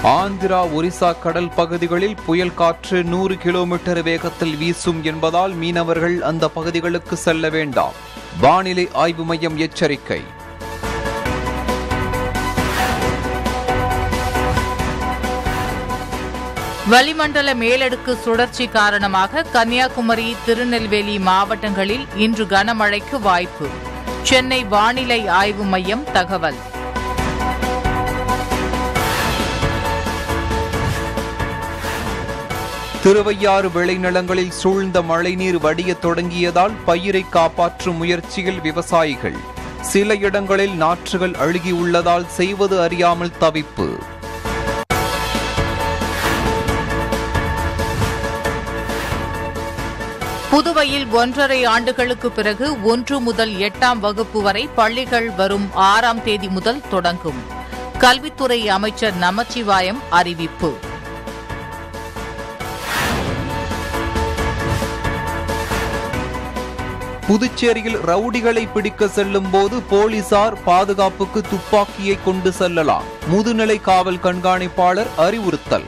ஆந்திரா ஒரிசா கடல் பகுதிகளில் புயல் காற்று நூறு கிலோமீட்டர் வேகத்தில் வீசும் என்பதால் மீனவர்கள் அந்த பகுதிகளுக்கு செல்ல வேண்டாம் வானிலை ஆய்வு மையம் எச்சரிக்கை வளிமண்டல மேலடுக்கு சுழற்சி காரணமாக கன்னியாகுமரி திருநெல்வேலி மாவட்டங்களில் இன்று கனமழைக்கு வாய்ப்பு சென்னை வானிலை ஆய்வு மையம் தகவல் திருவையாறு விளைநிலங்களில் சூழ்ந்த மழைநீர் வடியத் தொடங்கியதால் பயிரை காப்பாற்றும் முயற்சியில் விவசாயிகள் சில இடங்களில் நாற்றுகள் அழுகியுள்ளதால் செய்வது அறியாமல் தவிப்பு புதுவையில் ஒன்றரை ஆண்டுகளுக்கு பிறகு ஒன்று முதல் எட்டாம் வகுப்பு வரை பள்ளிகள் வரும் ஆறாம் தேதி முதல் தொடங்கும் கல்வித்துறை அமைச்சர் நமச்சிவாயம் அறிவிப்பு புதுச்சேரியில் ரவுடிகளை பிடிக்க செல்லும் போது போலீசார் பாதுகாப்புக்கு துப்பாக்கியை கொண்டு செல்லலாம் முதுநிலை காவல் கண்காணிப்பாளர் அறிவுறுத்தல்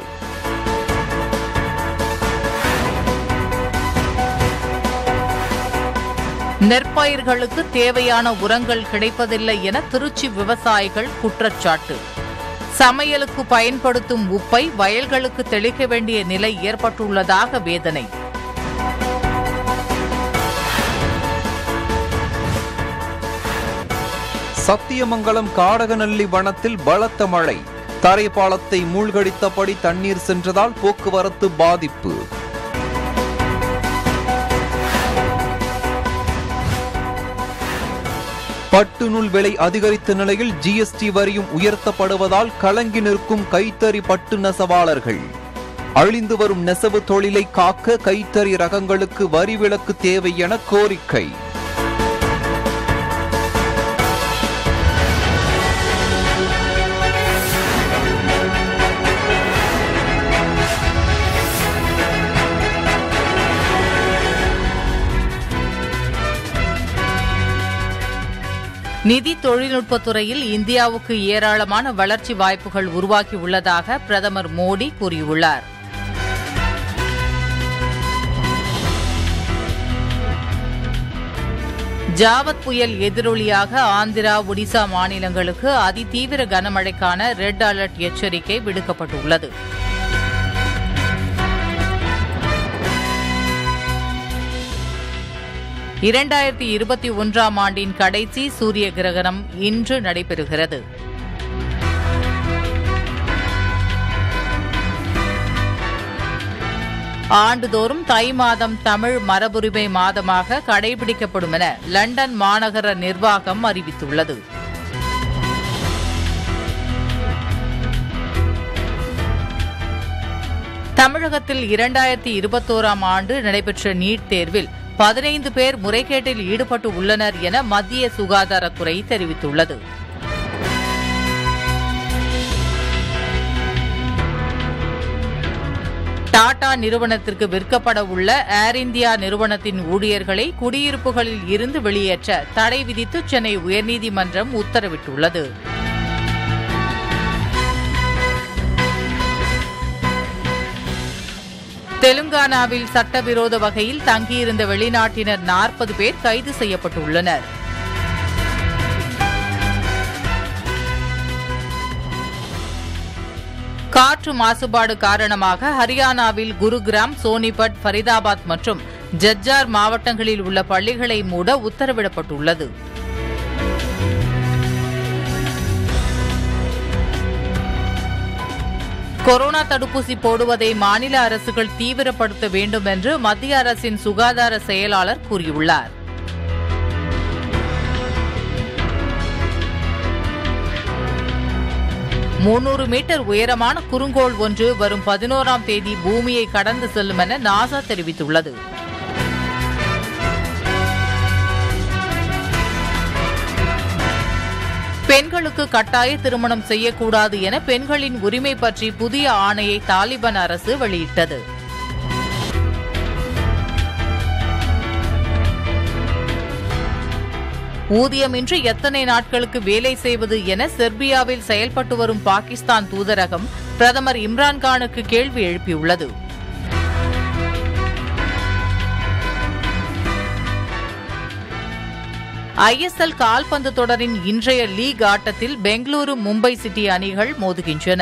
நெற்பயிர்களுக்கு தேவையான உரங்கள் கிடைப்பதில்லை என திருச்சி விவசாயிகள் குற்றச்சாட்டு சமையலுக்கு பயன்படுத்தும் உப்பை வயல்களுக்கு தெளிக்க வேண்டிய நிலை ஏற்பட்டுள்ளதாக வேதனை சத்தியமங்கலம் காடகநல்லி வனத்தில் பலத்த மழை தரைப்பாலத்தை மூழ்கடித்தபடி தண்ணீர் சென்றதால் போக்குவரத்து பாதிப்பு பட்டு நூல் விலை அதிகரித்த நிலையில் ஜிஎஸ்டி வரியும் உயர்த்தப்படுவதால் கலங்கி நிற்கும் கைத்தறி பட்டு நெசவாளர்கள் அழிந்து வரும் நெசவு தொழிலை காக்க கைத்தறி ரகங்களுக்கு வரி விலக்கு தேவை என கோரிக்கை நிதி தொழில்நுட்பத் துறையில் இந்தியாவுக்கு ஏராளமான வளர்ச்சி வாய்ப்புகள் உருவாகி உள்ளதாக பிரதமர் மோடி கூறியுள்ளார் ஜாவத் புயல் எதிரொலியாக ஆந்திரா ஒடிசா மாநிலங்களுக்கு அதிதீவிர கனமழைக்கான ரெட் அலர்ட் எச்சரிக்கை விடுக்கப்பட்டுள்ளது இரண்டாயிரத்தி இருபத்தி ஒன்றாம் ஆண்டின் கடைசி சூரிய கிரகணம் இன்று நடைபெறுகிறது ஆண்டுதோறும் தை மாதம் தமிழ் மரபுரிமை மாதமாக கடைபிடிக்கப்படும் என லண்டன் மாநகர நிர்வாகம் அறிவித்துள்ளது தமிழகத்தில் இரண்டாயிரத்தி இருபத்தோராம் ஆண்டு நடைபெற்ற நீட் தேர்வில் பதினைந்து பேர் முறைகேட்டில் ஈடுபட்டு உள்ளனர் என மத்திய சுகாதாரத்துறை தெரிவித்துள்ளது டாடா நிறுவனத்திற்கு விற்கப்பட உள்ள ஏர் இந்தியா நிறுவனத்தின் ஊழியர்களை குடியிருப்புகளில் இருந்து வெளியேற்ற தடை விதித்து சென்னை உயர்நீதிமன்றம் உத்தரவிட்டுள்ளது தெலுங்கானாவில் சட்டவிரோத வகையில் தங்கியிருந்த வெளிநாட்டினர் நாற்பது பேர் கைது செய்யப்பட்டுள்ளனர் காற்று மாசுபாடு காரணமாக ஹரியானாவில் குருகிராம் சோனிபட் ஃபரிதாபாத் மற்றும் ஜஜ்ஜார் மாவட்டங்களில் உள்ள பள்ளிகளை மூட உத்தரவிடப்பட்டுள்ளது கொரோனா தடுப்பூசி போடுவதை மாநில அரசுகள் தீவிரப்படுத்த வேண்டும் என்று மத்திய அரசின் சுகாதார செயலாளர் கூறியுள்ளார் முன்னூறு மீட்டர் உயரமான குறுங்கோள் ஒன்று வரும் பதினோராம் தேதி பூமியை கடந்து செல்லும் என நாசா தெரிவித்துள்ளது பெண்களுக்கு கட்டாய திருமணம் செய்யக்கூடாது என பெண்களின் உரிமை பற்றி புதிய ஆணையை தாலிபான் அரசு வெளியிட்டது ஊதியமின்றி எத்தனை நாட்களுக்கு வேலை செய்வது என செர்பியாவில் செயல்பட்டு வரும் பாகிஸ்தான் தூதரகம் பிரதமர் இம்ரான்கானுக்கு கேள்வி எழுப்பியுள்ளது ஐஎஸ்எல் கால்பந்து தொடரின் இன்றைய லீக் ஆட்டத்தில் பெங்களூரு மும்பை சிட்டி அணிகள் மோதுகின்றன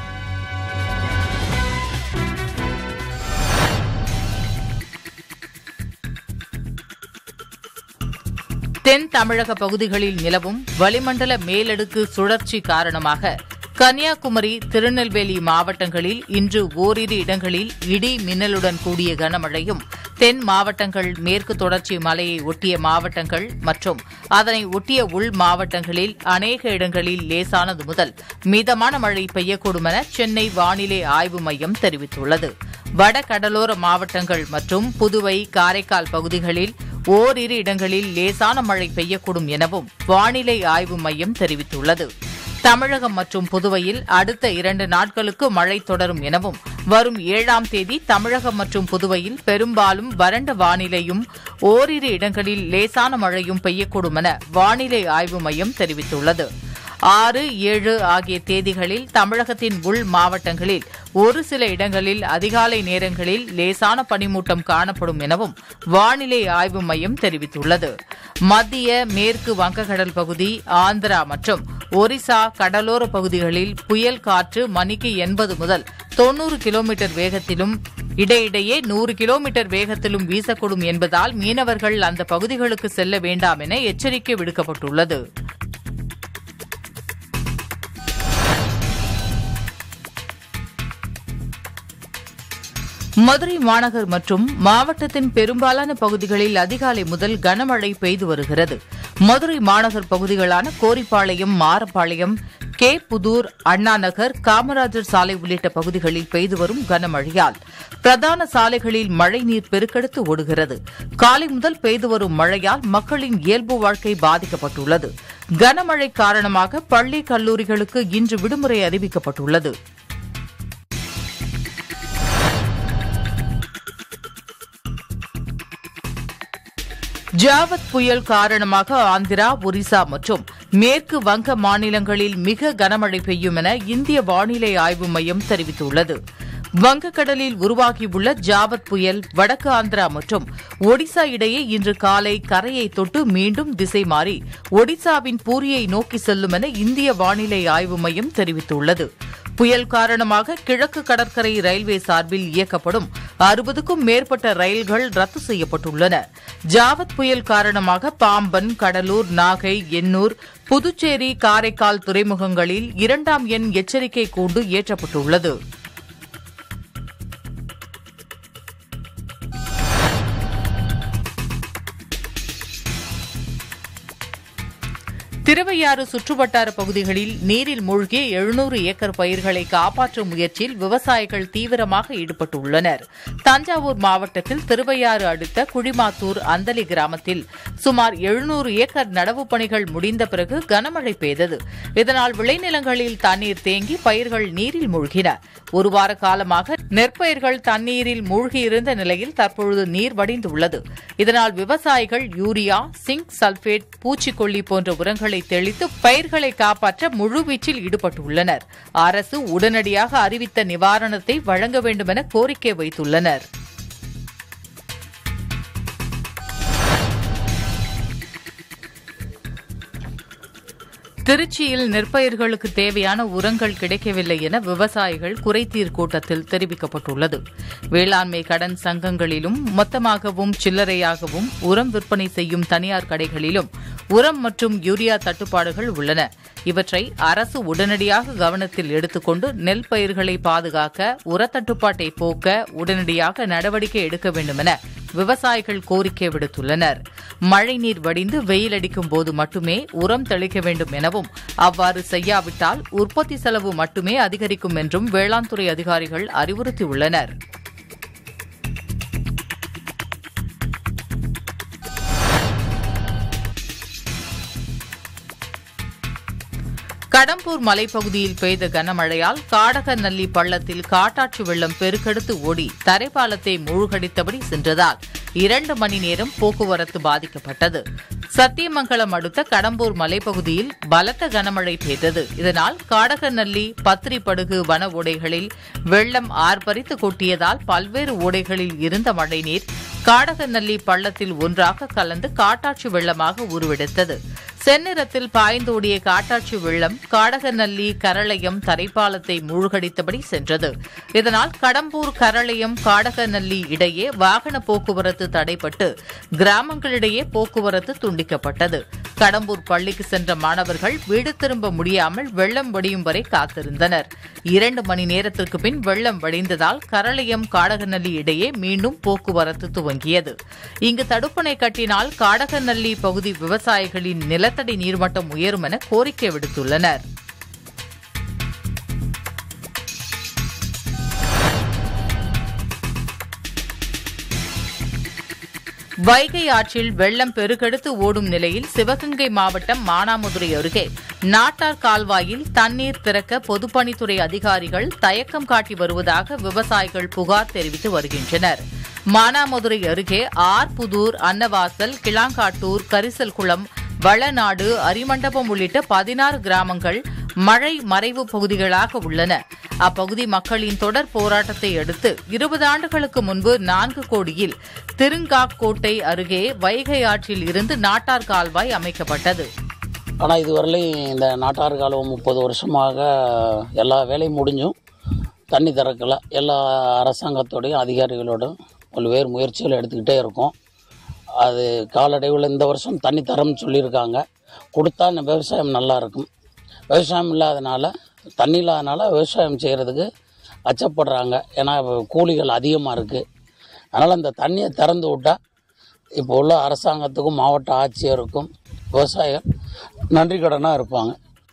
தென் தமிழக பகுதிகளில் நிலவும் வளிமண்டல மேலடுக்கு சுழற்சி காரணமாக கன்னியாகுமரி திருநெல்வேலி மாவட்டங்களில் இன்று ஓரிரு இடங்களில் இடி மின்னலுடன் கூடிய கனமழையும் தென் மாவட்டங்கள் மேற்கு தொடர்ச்சி மலையை ஒட்டிய மாவட்டங்கள் மற்றும் அதனை ஒட்டிய உள் மாவட்டங்களில் அநேக இடங்களில் லேசானது முதல் மிதமான மழை பெய்யக்கூடும் என சென்னை வானிலை ஆய்வு மையம் தெரிவித்துள்ளது வட கடலோர மாவட்டங்கள் மற்றும் புதுவை காரைக்கால் பகுதிகளில் ஓரிரு இடங்களில் லேசான மழை பெய்யக்கூடும் எனவும் வானிலை ஆய்வு மையம் தெரிவித்துள்ளது தமிழகம் மற்றும் புதுவையில் அடுத்த இரண்டு நாட்களுக்கு மழை தொடரும் எனவும் வரும் ஏழாம் தேதி தமிழகம் மற்றும் புதுவையில் பெரும்பாலும் வறண்ட வானிலையும் ஓரிரு இடங்களில் லேசான மழையும் பெய்யக்கூடும் என வானிலை ஆய்வு மையம் தெரிவித்துள்ளது ஆறு ஏழு ஆகிய தேதிகளில் தமிழகத்தின் உள் மாவட்டங்களில் ஒரு சில இடங்களில் அதிகாலை நேரங்களில் லேசான பனிமூட்டம் காணப்படும் எனவும் வானிலை ஆய்வு மையம் தெரிவித்துள்ளது மத்திய மேற்கு வங்கக்கடல் பகுதி ஆந்திரா மற்றும் ஒரிசா கடலோர பகுதிகளில் புயல் காற்று மணிக்கு எண்பது முதல் தொன்னூறு கிலோமீட்டர் வேகத்திலும் இடையிடையே நூறு கிலோமீட்டர் வேகத்திலும் வீசக்கூடும் என்பதால் மீனவர்கள் அந்த பகுதிகளுக்கு செல்ல வேண்டாம் என எச்சரிக்கை விடுக்கப்பட்டுள்ளது மதுரை மாநகர் மற்றும் மாவட்டத்தின் பெரும்பாலான பகுதிகளில் அதிகாலை முதல் கனமழை பெய்து வருகிறது மதுரை மாநகர் பகுதிகளான கோரிப்பாளையம் மாரப்பாளையம் கே புதூர் அண்ணா நகர் காமராஜர் சாலை உள்ளிட்ட பகுதிகளில் பெய்து வரும் கனமழையால் பிரதான சாலைகளில் மழைநீர் பெருக்கெடுத்து ஓடுகிறது காலை முதல் பெய்து வரும் மழையால் மக்களின் இயல்பு வாழ்க்கை பாதிக்கப்பட்டுள்ளது கனமழை காரணமாக பள்ளி கல்லூரிகளுக்கு இன்று விடுமுறை அறிவிக்கப்பட்டுள்ளது ஜாவத் புயல் காரணமாக ஆந்திரா ஒரிசா மற்றும் மேற்கு வங்க மாநிலங்களில் மிக கனமழை பெய்யும் என இந்திய வானிலை ஆய்வு மையம் தெரிவித்துள்ளது வங்கக்கடலில் உருவாகியுள்ள ஜாவத் புயல் வடக்கு ஆந்திரா மற்றும் ஒடிசா இடையே இன்று காலை கரையை தொட்டு மீண்டும் திசை மாறி ஒடிசாவின் பூரியை நோக்கி செல்லும் என இந்திய வானிலை ஆய்வு மையம் தெரிவித்துள்ளது புயல் காரணமாக கிழக்கு கடற்கரை ரயில்வே சார்பில் இயக்கப்படும் அறுபதுக்கும் மேற்பட்ட ரயில்கள் ரத்து செய்யப்பட்டுள்ளன ஜாவத் புயல் காரணமாக பாம்பன் கடலூர் நாகை எண்ணூர் புதுச்சேரி காரைக்கால் துறைமுகங்களில் இரண்டாம் எண் எச்சரிக்கை கூண்டு ஏற்றப்பட்டுள்ளது திருவையாறு சுற்றுவட்டார பகுதிகளில் நீரில் மூழ்கி எழுநூறு ஏக்கர் பயிர்களை காப்பாற்றும் முயற்சியில் விவசாயிகள் தீவிரமாக ஈடுபட்டுள்ளனர் தஞ்சாவூர் மாவட்டத்தில் திருவையாறு அடுத்த குழிமாத்தூர் அந்தலி கிராமத்தில் சுமார் எழுநூறு ஏக்கர் நடவு பணிகள் முடிந்த பிறகு கனமழை பெய்தது இதனால் விளைநிலங்களில் தண்ணீர் தேங்கி பயிர்கள் நீரில் மூழ்கின ஒரு வார காலமாக நெற்பயிர்கள் தண்ணீரில் மூழ்கியிருந்த நிலையில் தற்பொழுது நீர் வடிந்துள்ளது இதனால் விவசாயிகள் யூரியா சிங்க் சல்பேட் பூச்சிக்கொல்லி போன்ற உரங்களை தெளித்து பயிர்களை காப்பாற்ற முழுவீச்சில் ஈடுபட்டுள்ளனர் அரசு உடனடியாக அறிவித்த நிவாரணத்தை வழங்க வேண்டும் என கோரிக்கை வைத்துள்ளனர் திருச்சியில் நெற்பயிர்களுக்கு தேவையான உரங்கள் கிடைக்கவில்லை என விவசாயிகள் குறைதீர் கூட்டத்தில் தெரிவிக்கப்பட்டுள்ளது வேளாண்மை கடன் சங்கங்களிலும் மொத்தமாகவும் சில்லறையாகவும் உரம் விற்பனை செய்யும் தனியார் கடைகளிலும் உரம் மற்றும் யூரியா தட்டுப்பாடுகள் உள்ளன இவற்றை அரசு உடனடியாக கவனத்தில் எடுத்துக்கொண்டு நெல் பயிர்களை பாதுகாக்க உரத்தட்டுப்பாட்டை போக்க உடனடியாக நடவடிக்கை எடுக்க வேண்டும் என விவசாயிகள் கோரிக்கை விடுத்துள்ளனர் மழைநீர் வடிந்து வெயில் அடிக்கும் போது மட்டுமே உரம் தெளிக்க வேண்டும் எனவும் அவ்வாறு செய்யாவிட்டால் உற்பத்தி செலவு மட்டுமே அதிகரிக்கும் என்றும் வேளாண் துறை அதிகாரிகள் அறிவுறுத்தியுள்ளனர் கடம்பூர் மலைப்பகுதியில் பெய்த கனமழையால் காடகநல்லி பள்ளத்தில் காட்டாற்று வெள்ளம் பெருக்கெடுத்து ஓடி தரைப்பாலத்தை மூழ்கடித்தபடி சென்றதால் இரண்டு மணி நேரம் போக்குவரத்து பாதிக்கப்பட்டது சத்தியமங்கலம் அடுத்த கடம்பூர் மலைப்பகுதியில் பலத்த கனமழை பெய்தது இதனால் காடகநல்லி பத்திரிப்படுகு வன ஓடைகளில் வெள்ளம் ஆர்ப்பரித்து கொட்டியதால் பல்வேறு ஓடைகளில் இருந்த மழைநீர் காடகநல்லி பள்ளத்தில் ஒன்றாக கலந்து காட்டாற்று வெள்ளமாக உருவெடுத்தது செந்நிறத்தில் பாய்ந்தோடிய காட்டாற்று வெள்ளம் காடகநல்லி கரளையம் தரைப்பாலத்தை மூழ்கடித்தபடி சென்றது இதனால் கடம்பூர் கரளையம் காடகநல்லி இடையே வாகன போக்குவரத்து தடைப்பட்டு கிராமங்களிடையே போக்குவரத்து துண்டிக்கப்பட்டது கடம்பூர் பள்ளிக்கு சென்ற மாணவர்கள் வீடு திரும்ப முடியாமல் வெள்ளம் வடியும் வரை காத்திருந்தனர் இரண்டு மணி நேரத்திற்கு பின் வெள்ளம் வடிந்ததால் கரளையம் காடகநல்லி இடையே மீண்டும் போக்குவரத்து துவங்கியது இங்கு தடுப்பணை கட்டினால் காடகநல்லி பகுதி விவசாயிகளின் நிலத்தடி நீர்மட்டம் உயரும் என கோரிக்கை விடுத்துள்ளனர் வைகை ஆற்றில் வெள்ளம் பெருக்கெடுத்து ஓடும் நிலையில் சிவகங்கை மாவட்டம் மானாமதுரை அருகே நாட்டார் கால்வாயில் தண்ணீர் திறக்க பொதுப்பணித்துறை அதிகாரிகள் தயக்கம் காட்டி வருவதாக விவசாயிகள் புகார் தெரிவித்து வருகின்றனர் மானாமதுரை அருகே ஆர்புதூர் அன்னவாசல் கிளாங்காட்டூர் கரிசல்குளம் வளநாடு அரிமண்டபம் உள்ளிட்ட பதினாறு கிராமங்கள் மழை மறைவு பகுதிகளாக உள்ளன அப்பகுதி மக்களின் தொடர் போராட்டத்தை அடுத்து இருபது ஆண்டுகளுக்கு முன்பு நான்கு கோடியில் திருங்காக்கோட்டை அருகே வைகை ஆற்றில் இருந்து நாட்டார் கால்வாய் அமைக்கப்பட்டது ஆனால் இதுவரையிலும் இந்த நாட்டார் காலம் முப்பது வருஷமாக எல்லா வேலையும் முடிஞ்சும் தண்ணி திறக்கலை எல்லா அரசாங்கத்தோடையும் அதிகாரிகளோடும் பல்வேறு முயற்சிகள் எடுத்துக்கிட்டே இருக்கோம் அது காலடைவில் இந்த வருஷம் தண்ணி தரம்னு சொல்லியிருக்காங்க கொடுத்தா இந்த விவசாயம் நல்லா இருக்கும் விவசாயம் இல்லாதனால தண்ணி இல்லாதனால விவசாயம் செய்கிறதுக்கு அச்சப்படுறாங்க ஏன்னா கூலிகள் அதிகமாக இருக்குது அதனால் அந்த தண்ணியை திறந்து விட்டால் இப்போ உள்ள அரசாங்கத்துக்கும் மாவட்ட ஆட்சியருக்கும் விவசாயிகள் நன்றி கடனாக இருப்பாங்க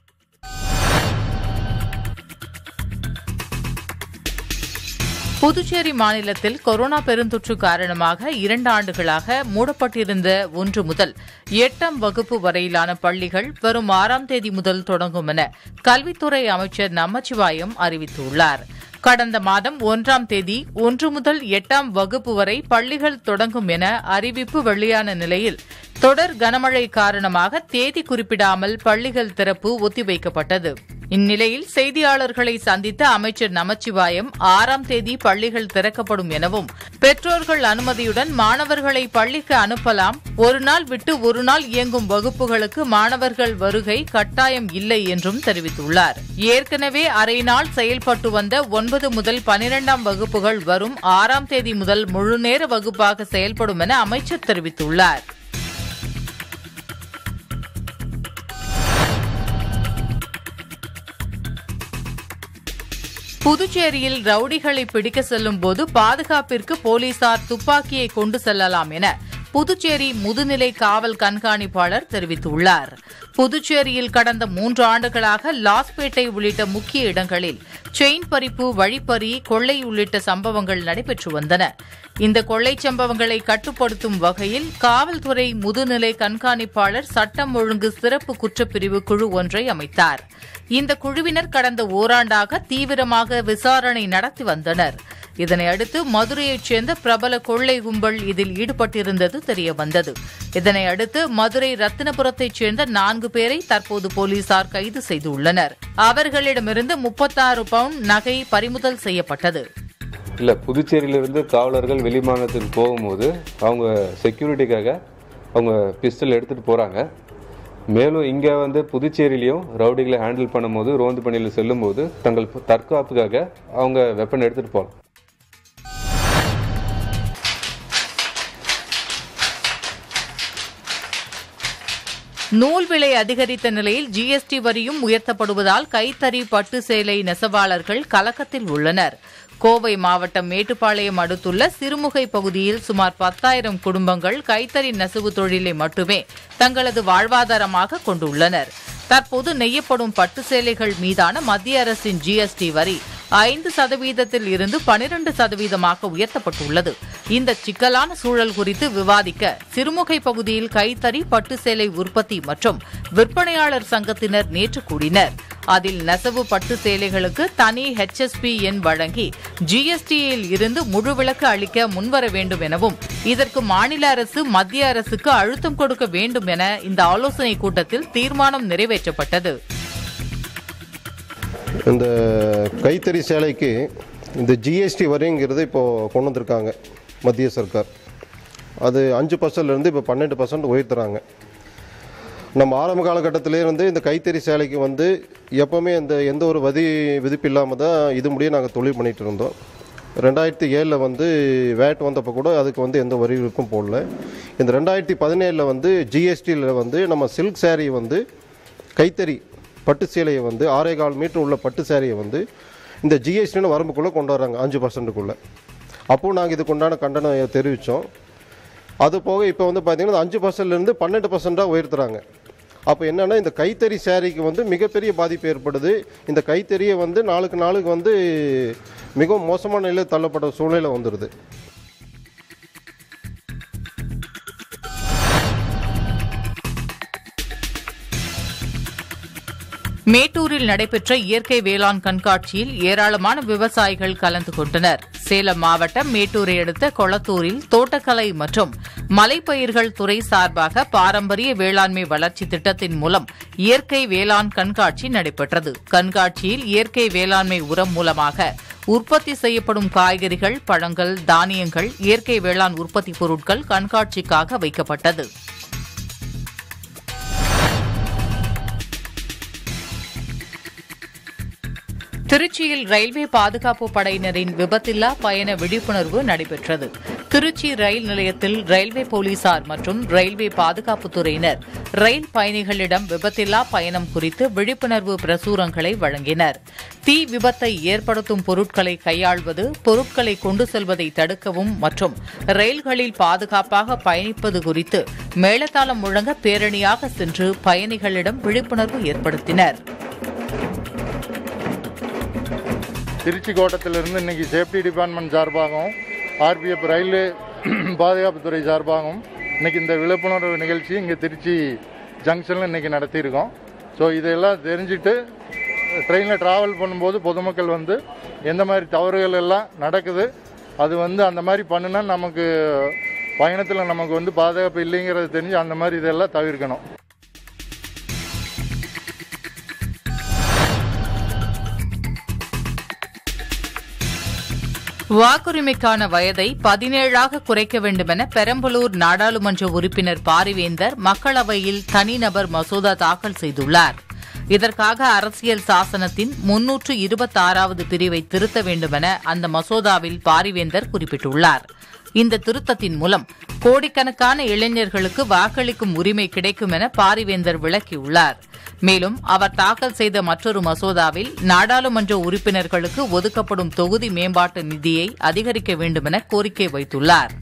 புதுச்சேரி மாநிலத்தில் கொரோனா பெருந்தொற்று காரணமாக இரண்டு ஆண்டுகளாக மூடப்பட்டிருந்த ஒன்று முதல் எட்டாம் வகுப்பு வரையிலான பள்ளிகள் வரும் ஆறாம் தேதி முதல் தொடங்கும் என கல்வித்துறை அமைச்சர் நமச்சிவாயம் அறிவித்துள்ளார் கடந்த மாதம் ஒன்றாம் தேதி ஒன்று முதல் எட்டாம் வகுப்பு வரை பள்ளிகள் தொடங்கும் என அறிவிப்பு வெளியான நிலையில் தொடர் கனமழை காரணமாக தேதி குறிப்பிடாமல் பள்ளிகள் திறப்பு ஒத்திவைக்கப்பட்டது இந்நிலையில் செய்தியாளர்களை சந்தித்த அமைச்சர் நமச்சிவாயம் ஆறாம் தேதி பள்ளிகள் திறக்கப்படும் எனவும் பெற்றோர்கள் அனுமதியுடன் மாணவர்களை பள்ளிக்கு அனுப்பலாம் ஒரு நாள் விட்டு ஒரு நாள் இயங்கும் வகுப்புகளுக்கு மாணவர்கள் வருகை கட்டாயம் இல்லை என்றும் தெரிவித்துள்ளார் ஏற்கனவே அரை நாள் செயல்பட்டு வந்த ஒன்பது முதல் பனிரெண்டாம் வகுப்புகள் வரும் ஆறாம் தேதி முதல் முழுநேர வகுப்பாக செயல்படும் என அமைச்சர் தெரிவித்துள்ளார் புதுச்சேரியில் ரவுடிகளை பிடிக்க செல்லும் போது பாதுகாப்பிற்கு போலீசார் துப்பாக்கியை கொண்டு செல்லலாம் என புதுச்சேரி முதுநிலை காவல் கண்காணிப்பாளர் தெரிவித்துள்ளார் புதுச்சேரியில் கடந்த மூன்று ஆண்டுகளாக லாஸ்பேட்டை உள்ளிட்ட முக்கிய இடங்களில் செயின் பறிப்பு வழிப்பறி கொள்ளை உள்ளிட்ட சம்பவங்கள் நடைபெற்று வந்தன இந்த கொள்ளை சம்பவங்களை கட்டுப்படுத்தும் வகையில் காவல்துறை முதுநிலை கண்காணிப்பாளர் சட்டம் ஒழுங்கு சிறப்பு குற்றப்பிரிவு குழு ஒன்றை அமைத்தார் இந்த குழுவினர் கடந்த ஓராண்டாக தீவிரமாக விசாரணை நடத்தி வந்தனர் இதனையடுத்து மதுரையைச் சேர்ந்த பிரபல கொள்ளை கும்பல் இதில் ஈடுபட்டிருந்தது தெரியவந்தது இதனையடுத்து மதுரை ரத்தினபுரத்தைச் சேர்ந்த நான்கு பேரை தற்போது போலீசார் கைது செய்துள்ளனர் அவர்களிடமிருந்து முப்பத்தாறு பவுண்ட் நகை பறிமுதல் செய்யப்பட்டது இல்லை புதுச்சேரியிலிருந்து காவலர்கள் வெளிமாநிலத்துக்கு போகும்போது அவங்க செக்யூரிட்டிக்காக அவங்க பிஸ்டல் எடுத்துகிட்டு போகிறாங்க மேலும் இங்கே வந்து புதுச்சேரியிலையும் ரவுடிகளை ஹேண்டில் பண்ணும்போது ரோந்து பணியில் செல்லும்போது தங்கள் தற்காப்புக்காக அவங்க வெப்பன் எடுத்துகிட்டு போகலாம் நூல் விலை அதிகரித்த நிலையில் ஜிஎஸ்டி வரியும் உயர்த்தப்படுவதால் கைத்தறி பட்டு சேலை நெசவாளர்கள் கலக்கத்தில் உள்ளனர் கோவை மாவட்டம் மேட்டுப்பாளையம் அடுத்துள்ள சிறுமுகை பகுதியில் சுமார் பத்தாயிரம் குடும்பங்கள் கைத்தறி நெசவு தொழிலை மட்டுமே தங்களது வாழ்வாதாரமாக கொண்டுள்ளனர் தற்போது நெய்யப்படும் பட்டு சேலைகள் மீதான மத்திய அரசின் ஜிஎஸ்டி வரி ஐந்து சதவீதத்தில் இருந்து பனிரண்டு சதவீதமாக உயர்த்தப்பட்டுள்ளது இந்த சிக்கலான சூழல் குறித்து விவாதிக்க சிறுமுகை பகுதியில் கைத்தறி பட்டு சேலை உற்பத்தி மற்றும் விற்பனையாளர் சங்கத்தினர் நேற்று கூடினர் அதில் நெசவு பட்டு சேலைகளுக்கு தனி ஹெச்எஸ்பி எண் வழங்கி ஜிஎஸ்டியில் இருந்து முழு விலக்கு அளிக்க முன்வர வேண்டும் எனவும் இதற்கு மாநில அரசு மத்திய அரசுக்கு அழுத்தம் கொடுக்க வேண்டும் என இந்த ஆலோசனைக் கூட்டத்தில் தீர்மானம் நிறைவேற்றப்பட்டது இந்த கைத்தறி சேலைக்கு இந்த ஜிஎஸ்டி வரிங்கிறது இப்போது கொண்டு வந்திருக்காங்க மத்திய சர்க்கார் அது அஞ்சு பர்சன்ட்லேருந்து இப்போ பன்னெண்டு பர்சன்ட் உயர்த்துறாங்க நம்ம ஆரம்ப காலகட்டத்திலே இருந்து இந்த கைத்தறி சேலைக்கு வந்து எப்போவுமே இந்த எந்த ஒரு வதி விதிப்பு இல்லாமல் தான் இது முடிய நாங்கள் தொழில் பண்ணிகிட்டு இருந்தோம் ரெண்டாயிரத்தி ஏழில் வந்து வேட் வந்தப்போ கூட அதுக்கு வந்து எந்த வரி விதிப்பும் போடல இந்த ரெண்டாயிரத்தி பதினேழில் வந்து ஜிஎஸ்டியில் வந்து நம்ம சில்க் saree வந்து கைத்தறி பட்டு சேலையை வந்து ஆறே கால் மீட்டர் உள்ள பட்டு சேலையை வந்து இந்த ஜிஎஸ்டின்னு வரம்புக்குள்ளே கொண்டு வராங்க அஞ்சு பர்சன்ட்டுக்குள்ளே அப்போது நாங்கள் இதுக்கு உண்டான கண்டனம் தெரிவித்தோம் அது போக இப்போ வந்து பார்த்தீங்கன்னா இந்த அஞ்சு பர்சன்ட்லேருந்து பன்னெண்டு பர்சன்ட்டாக உயர்த்துறாங்க அப்போ என்னென்னா இந்த கைத்தறி சேரீக்கு வந்து மிகப்பெரிய பாதிப்பு ஏற்படுது இந்த கைத்தறியை வந்து நாளுக்கு நாளுக்கு வந்து மிகவும் மோசமான நிலையில் தள்ளப்பட்ட சூழ்நிலை வந்துடுது மேட்டூரில் நடைபெற்ற இயற்கை வேளாண் கண்காட்சியில் ஏராளமான விவசாயிகள் கலந்து கொண்டனர் சேலம் மாவட்டம் மேட்டூரை அடுத்த கொளத்தூரில் தோட்டக்கலை மற்றும் மலைப்பயிர்கள் துறை சார்பாக பாரம்பரிய வேளாண்மை வளர்ச்சி திட்டத்தின் மூலம் இயற்கை வேளாண் கண்காட்சி நடைபெற்றது கண்காட்சியில் இயற்கை வேளாண்மை உரம் மூலமாக உற்பத்தி செய்யப்படும் காய்கறிகள் பழங்கள் தானியங்கள் இயற்கை வேளாண் உற்பத்தி பொருட்கள் கண்காட்சிக்காக வைக்கப்பட்டது திருச்சியில் ரயில்வே பாதுகாப்பு படையினரின் விபத்தில்லா பயண விழிப்புணர்வு நடைபெற்றது திருச்சி ரயில் நிலையத்தில் ரயில்வே போலீசார் மற்றும் ரயில்வே பாதுகாப்புத் துறையினர் ரயில் பயணிகளிடம் விபத்தில்லா பயணம் குறித்து விழிப்புணர்வு பிரசுரங்களை வழங்கினர் தீ விபத்தை ஏற்படுத்தும் பொருட்களை கையாள்வது பொருட்களை கொண்டு செல்வதை தடுக்கவும் மற்றும் ரயில்களில் பாதுகாப்பாக பயணிப்பது குறித்து மேளதாளம் முழங்க பேரணியாக சென்று பயணிகளிடம் விழிப்புணர்வு ஏற்படுத்தினர் திருச்சி கோட்டத்திலிருந்து இன்னைக்கு சேஃப்டி டிபார்ட்மெண்ட் சார்பாகவும் ஆர்பிஎஃப் ரயில்வே பாதுகாப்புத்துறை சார்பாகவும் இன்னைக்கு இந்த விழிப்புணர்வு நிகழ்ச்சி இங்கே திருச்சி ஜங்ஷனில் இன்னைக்கு நடத்தியிருக்கோம் ஸோ இதெல்லாம் தெரிஞ்சுட்டு ட்ரெயினில் ட்ராவல் பண்ணும்போது பொதுமக்கள் வந்து எந்த மாதிரி தவறுகள் எல்லாம் நடக்குது அது வந்து அந்த மாதிரி பண்ணுனா நமக்கு பயணத்தில் நமக்கு வந்து பாதுகாப்பு இல்லைங்கிறது தெரிஞ்சு அந்த மாதிரி இதெல்லாம் தவிர்க்கணும் வாக்குரிமைக்கான வயதை பதினேழாக குறைக்க வேண்டுமென பெரம்பலூர் நாடாளுமன்ற உறுப்பினர் பாரிவேந்தர் மக்களவையில் தனிநபர் மசோதா தாக்கல் செய்துள்ளார் இதற்காக அரசியல் சாசனத்தின் முன்னூற்று இருபத்தாறாவது பிரிவை திருத்த வேண்டுமென அந்த மசோதாவில் பாரிவேந்தர் குறிப்பிட்டுள்ளார் இந்த திருத்தத்தின் மூலம் கோடிக்கணக்கான இளைஞர்களுக்கு வாக்களிக்கும் உரிமை கிடைக்கும் என பாரிவேந்தர் விளக்கியுள்ளார் மேலும் அவர் தாக்கல் செய்த மற்றொரு மசோதாவில் நாடாளுமன்ற உறுப்பினர்களுக்கு ஒதுக்கப்படும் தொகுதி மேம்பாட்டு நிதியை அதிகரிக்க வேண்டுமென கோரிக்கை வைத்துள்ளார்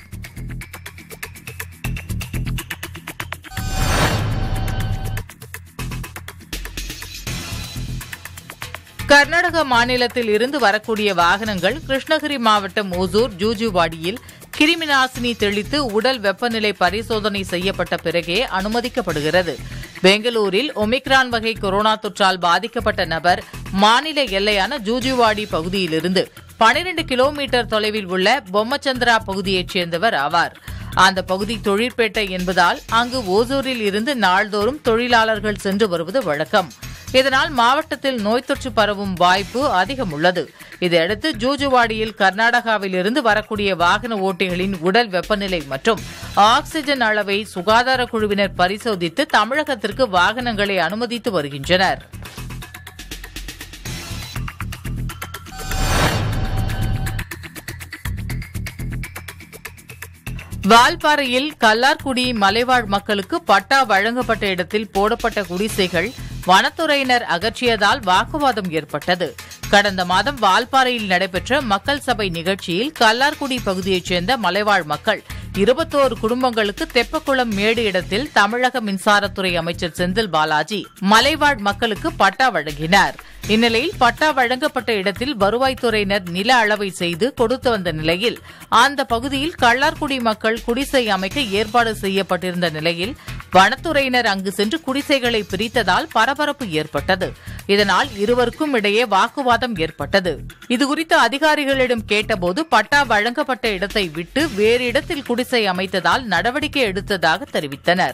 கர்நாடக மாநிலத்தில் இருந்து வரக்கூடிய வாகனங்கள் கிருஷ்ணகிரி மாவட்டம் ஓசூர் ஜூஜுவாடியில் கிருமிநாசினி தெளித்து உடல் வெப்பநிலை பரிசோதனை செய்யப்பட்ட பிறகே அனுமதிக்கப்படுகிறது பெங்களூரில் ஒமிக்ரான் வகை கொரோனா தொற்றால் பாதிக்கப்பட்ட நபர் மாநில எல்லையான ஜூஜுவாடி பகுதியிலிருந்து 12 கிலோமீட்டர் தொலைவில் உள்ள பொம்மச்சந்திரா பகுதியைச் சேர்ந்தவர் ஆவார் அந்த பகுதி தொழிற்பேட்டை என்பதால் அங்கு ஓசூரில் இருந்து நாள்தோறும் தொழிலாளர்கள் சென்று வருவது வழக்கம் இதனால் மாவட்டத்தில் நோய் தொற்று பரவும் வாய்ப்பு அதிகம் உள்ளது இதையடுத்து ஜூஜுவாடியில் கர்நாடகாவில் இருந்து வரக்கூடிய வாகன ஓட்டிகளின் உடல் வெப்பநிலை மற்றும் ஆக்ஸிஜன் அளவை சுகாதார குழுவினர் பரிசோதித்து தமிழகத்திற்கு வாகனங்களை அனுமதித்து வருகின்றனர் வால்பாறையில் கல்லார்குடி மலைவாழ் மக்களுக்கு பட்டா வழங்கப்பட்ட இடத்தில் போடப்பட்ட குடிசைகள் வனத்துறையினர் அகற்றியதால் வாக்குவாதம் ஏற்பட்டது கடந்த மாதம் வால்பாறையில் நடைபெற்ற மக்கள் சபை நிகழ்ச்சியில் கல்லார்குடி பகுதியைச் சேர்ந்த மலைவாழ் மக்கள் இருபத்தோரு குடும்பங்களுக்கு தெப்பக்குளம் மேடு இடத்தில் தமிழக மின்சாரத்துறை அமைச்சர் செந்தில் பாலாஜி மலைவாழ் மக்களுக்கு பட்டா வழங்கினார் இந்நிலையில் பட்டா வழங்கப்பட்ட இடத்தில் வருவாய்த்துறையினர் நில அளவை செய்து கொடுத்து வந்த நிலையில் அந்த பகுதியில் கள்ளார்குடி மக்கள் குடிசை அமைக்க ஏற்பாடு செய்யப்பட்டிருந்த நிலையில் வனத்துறையினர் அங்கு சென்று குடிசைகளை பிரித்ததால் பரபரப்பு ஏற்பட்டது இதனால் இருவருக்கும் இடையே வாக்குவாதம் ஏற்பட்டது இதுகுறித்து அதிகாரிகளிடம் கேட்டபோது பட்டா வழங்கப்பட்ட இடத்தை விட்டு வேறு இடத்தில் குடிசை அமைத்ததால் நடவடிக்கை எடுத்ததாக தெரிவித்தனர்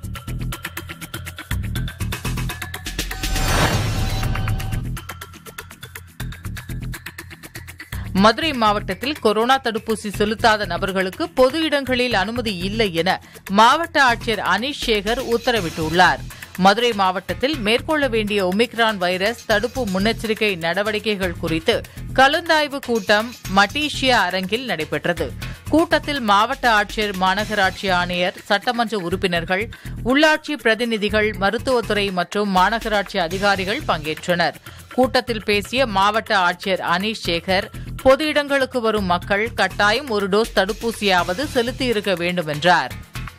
மதுரை மாவட்டத்தில் கொரோனா தடுப்பூசி செலுத்தாத நபர்களுக்கு பொது இடங்களில் அனுமதி இல்லை என மாவட்ட ஆட்சியர் அனீஷ் சேகர் உத்தரவிட்டுள்ளார் மதுரை மாவட்டத்தில் மேற்கொள்ள வேண்டிய ஒமிக்ரான் வைரஸ் தடுப்பு முன்னெச்சரிக்கை நடவடிக்கைகள் குறித்து கலந்தாய்வு கூட்டம் மட்டீஷியா அரங்கில் நடைபெற்றது கூட்டத்தில் மாவட்ட ஆட்சியர் மாநகராட்சி ஆணையர் சட்டமன்ற உறுப்பினர்கள் உள்ளாட்சி பிரதிநிதிகள் மருத்துவத்துறை மற்றும் மாநகராட்சி அதிகாரிகள் பங்கேற்றனர் கூட்டத்தில் பேசிய மாவட்ட ஆட்சியர் அனீஷ் சேகர் பொது இடங்களுக்கு வரும் மக்கள் கட்டாயம் ஒரு டோஸ் தடுப்பூசியாவது செலுத்தியிருக்க வேண்டும் என்றார்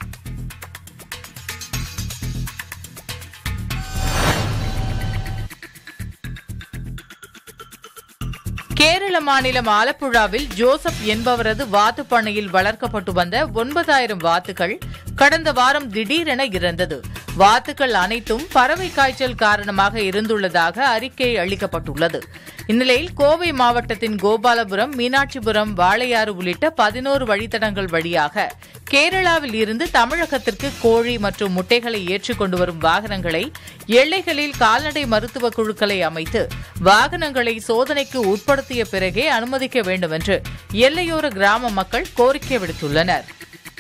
கேரள மாநிலம் ஆலப்புழாவில் ஜோசப் என்பவரது வாத்து பண்ணையில் வளர்க்கப்பட்டு வந்த ஒன்பதாயிரம் வாத்துகள் கடந்த வாரம் திடீரென இறந்தது வாத்துக்கள் அனைத்தும் பறவை காய்ச்சல் காரணமாக இருந்துள்ளதாக அறிக்கை அளிக்கப்பட்டுள்ளது இந்நிலையில் கோவை மாவட்டத்தின் கோபாலபுரம் மீனாட்சிபுரம் வாளையாறு உள்ளிட்ட பதினோரு வழித்தடங்கள் வழியாக கேரளாவில் இருந்து தமிழகத்திற்கு கோழி மற்றும் முட்டைகளை ஏற்றிக் கொண்டு வரும் வாகனங்களை எல்லைகளில் கால்நடை மருத்துவ குழுக்களை அமைத்து வாகனங்களை சோதனைக்கு உட்படுத்திய பிறகே அனுமதிக்க வேண்டும் என்று எல்லையோர கிராம மக்கள் கோரிக்கை விடுத்துள்ளனர்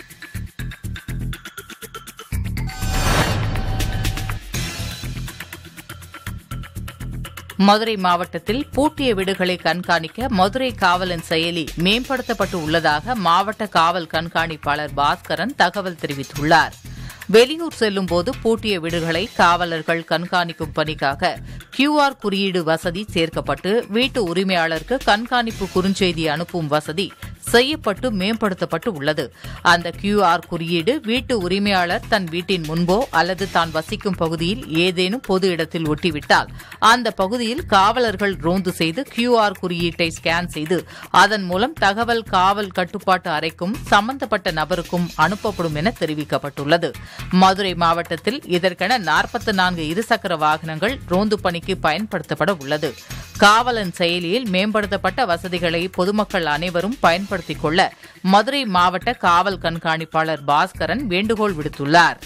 மதுரை மாவட்டத்தில் பூட்டிய வீடுகளை கண்காணிக்க மதுரை காவலன் செயலி மேம்படுத்தப்பட்டு உள்ளதாக மாவட்ட காவல் கண்காணிப்பாளர் பாஸ்கரன் தகவல் தெரிவித்துள்ளார் வெளியூர் செல்லும் போது பூட்டிய வீடுகளை காவலர்கள் கண்காணிக்கும் பணிக்காக கியூஆர் குறியீடு வசதி சேர்க்கப்பட்டு வீட்டு உரிமையாளருக்கு கண்காணிப்பு குறுஞ்செய்தி அனுப்பும் வசதி செய்யப்பட்டு மேம்படுத்தப்பட்டு உள்ளது அந்த கியூஆர் குறியீடு வீட்டு உரிமையாளர் தன் வீட்டின் முன்போ அல்லது தான் வசிக்கும் பகுதியில் ஏதேனும் பொது இடத்தில் ஒட்டிவிட்டால் அந்த பகுதியில் காவலர்கள் ரோந்து செய்து கியூஆர் குறியீட்டை ஸ்கேன் செய்து அதன் மூலம் தகவல் காவல் கட்டுப்பாட்டு அறைக்கும் சம்பந்தப்பட்ட நபருக்கும் அனுப்பப்படும் என தெரிவிக்கப்பட்டுள்ளது மதுரை மாவட்டத்தில் இதற்கென நாற்பத்தி நான்கு இருசக்கர வாகனங்கள் ரோந்து பணிக்கு பயன்படுத்தப்பட உள்ளது காவலன் செயலியில் மேம்படுத்தப்பட்ட வசதிகளை பொதுமக்கள் அனைவரும் பயன்படுத்திக் கொள்ள மதுரை மாவட்ட காவல் கண்காணிப்பாளர் பாஸ்கரன் வேண்டுகோள் விடுத்துள்ளார்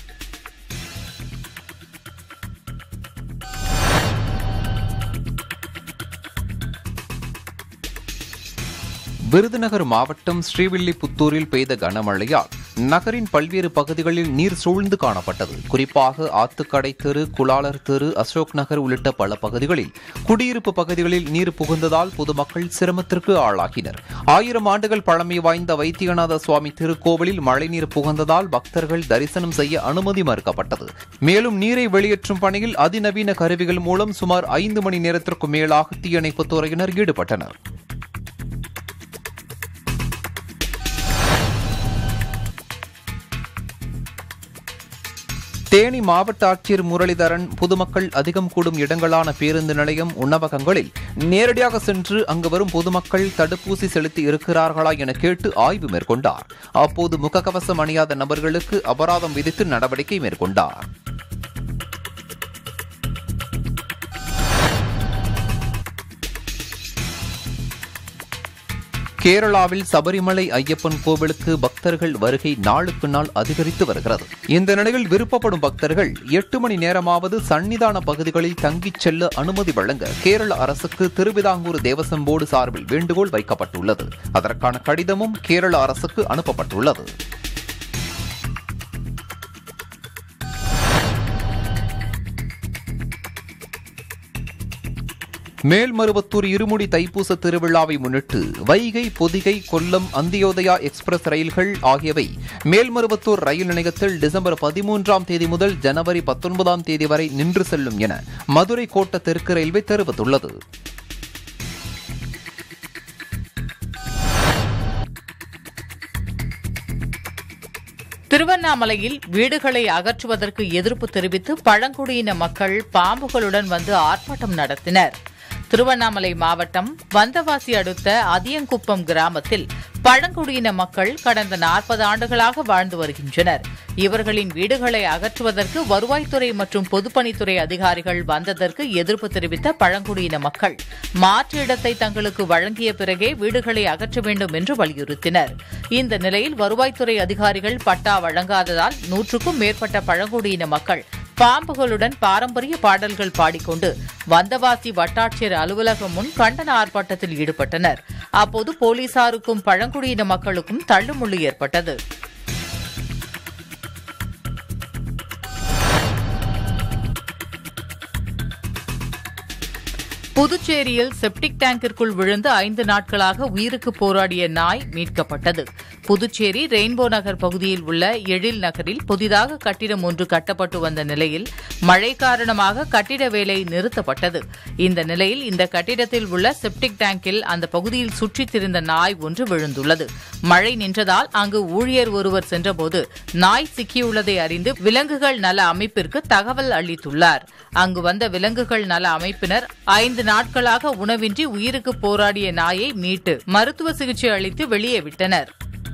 விருதுநகர் மாவட்டம் ஸ்ரீவில்லிபுத்தூரில் பெய்த கனமழையால் நகரின் பல்வேறு பகுதிகளில் நீர் சூழ்ந்து காணப்பட்டது குறிப்பாக ஆத்துக்கடை தெரு குலாலர் தெரு அசோக் நகர் உள்ளிட்ட பல பகுதிகளில் குடியிருப்பு பகுதிகளில் நீர் புகுந்ததால் பொதுமக்கள் சிரமத்திற்கு ஆளாகினர் ஆயிரம் ஆண்டுகள் பழமை வாய்ந்த வைத்தியநாத சுவாமி திருக்கோவிலில் மழைநீர் புகுந்ததால் பக்தர்கள் தரிசனம் செய்ய அனுமதி மறுக்கப்பட்டது மேலும் நீரை வெளியேற்றும் பணியில் அதிநவீன கருவிகள் மூலம் சுமார் ஐந்து மணி நேரத்திற்கு மேலாக தீயணைப்புத் துறையினர் ஈடுபட்டனர் தேனி மாவட்ட ஆட்சியர் முரளிதரன் பொதுமக்கள் அதிகம் கூடும் இடங்களான பேருந்து நிலையம் உணவகங்களில் நேரடியாக சென்று அங்கு வரும் பொதுமக்கள் தடுப்பூசி செலுத்தி இருக்கிறார்களா என கேட்டு ஆய்வு மேற்கொண்டார் அப்போது முகக்கவசம் அணியாத நபர்களுக்கு அபராதம் விதித்து நடவடிக்கை மேற்கொண்டார் கேரளாவில் சபரிமலை ஐயப்பன் கோவிலுக்கு பக்தர்கள் வருகை நாளுக்கு நாள் அதிகரித்து வருகிறது இந்த நிலையில் விருப்பப்படும் பக்தர்கள் எட்டு மணி நேரமாவது சன்னிதான பகுதிகளில் தங்கிச் செல்ல அனுமதி வழங்க கேரள அரசுக்கு திருவிதாங்கூர் தேவசம் போர்டு சார்பில் வேண்டுகோள் வைக்கப்பட்டுள்ளது அதற்கான கடிதமும் கேரள அரசுக்கு அனுப்பப்பட்டுள்ளது மேல்மருவத்தூர் இருமுடி தைப்பூச திருவிழாவை முன்னிட்டு வைகை பொதிகை கொல்லம் அந்தியோதயா எக்ஸ்பிரஸ் ரயில்கள் ஆகியவை மேல்மருவத்தூர் ரயில் நிலையத்தில் டிசம்பர் பதிமூன்றாம் தேதி முதல் ஜனவரி பத்தொன்பதாம் தேதி வரை நின்று செல்லும் என மதுரை கோட்ட தெற்கு ரயில்வே தெரிவித்துள்ளது திருவண்ணாமலையில் வீடுகளை அகற்றுவதற்கு எதிர்ப்பு தெரிவித்து பழங்குடியின மக்கள் பாம்புகளுடன் வந்து ஆர்ப்பாட்டம் நடத்தினர் திருவண்ணாமலை மாவட்டம் வந்தவாசி அடுத்த அதியங்குப்பம் கிராமத்தில் பழங்குடியின மக்கள் கடந்த நாற்பது ஆண்டுகளாக வாழ்ந்து வருகின்றனர் இவர்களின் வீடுகளை அகற்றுவதற்கு வருவாய்த்துறை மற்றும் பொதுப்பணித்துறை அதிகாரிகள் வந்ததற்கு எதிர்ப்பு தெரிவித்த பழங்குடியின மக்கள் மாற்று இடத்தை தங்களுக்கு வழங்கிய பிறகே வீடுகளை அகற்ற வேண்டும் என்று வலியுறுத்தினர் இந்த நிலையில் வருவாய்த்துறை அதிகாரிகள் பட்டா வழங்காததால் நூற்றுக்கும் மேற்பட்ட பழங்குடியின மக்கள் பாம்புகளுடன் பாரம்பரிய பாடல்கள் பாடிக்கொண்டு வந்தவாசி வட்டாட்சியர் அலுவலகம் முன் கண்டன ஆர்ப்பாட்டத்தில் ஈடுபட்டனர் அப்போது போலீசாருக்கும் பழங்குடியின மக்களுக்கும் தள்ளுமுள்ளு ஏற்பட்டது புதுச்சேரியில் செப்டிக் டேங்கிற்குள் விழுந்து ஐந்து நாட்களாக உயிருக்கு போராடிய நாய் மீட்கப்பட்டது புதுச்சேரி ரெயின்போ நகர் பகுதியில் உள்ள எழில் நகரில் புதிதாக கட்டிடம் ஒன்று கட்டப்பட்டு வந்த நிலையில் மழை காரணமாக கட்டிட வேலை நிறுத்தப்பட்டது இந்த நிலையில் இந்த கட்டிடத்தில் உள்ள செப்டிக் டேங்கில் அந்த பகுதியில் சுற்றித் திரிந்த நாய் ஒன்று விழுந்துள்ளது மழை நின்றதால் அங்கு ஊழியர் ஒருவர் சென்றபோது நாய் சிக்கியுள்ளதை அறிந்து விலங்குகள் நல அமைப்பிற்கு தகவல் அளித்துள்ளார் அங்கு வந்த விலங்குகள் நல அமைப்பினர் ஐந்து நாட்களாக உணவின்றி உயிருக்கு போராடிய நாயை மீட்டு மருத்துவ சிகிச்சை அளித்து வெளியே விட்டனர்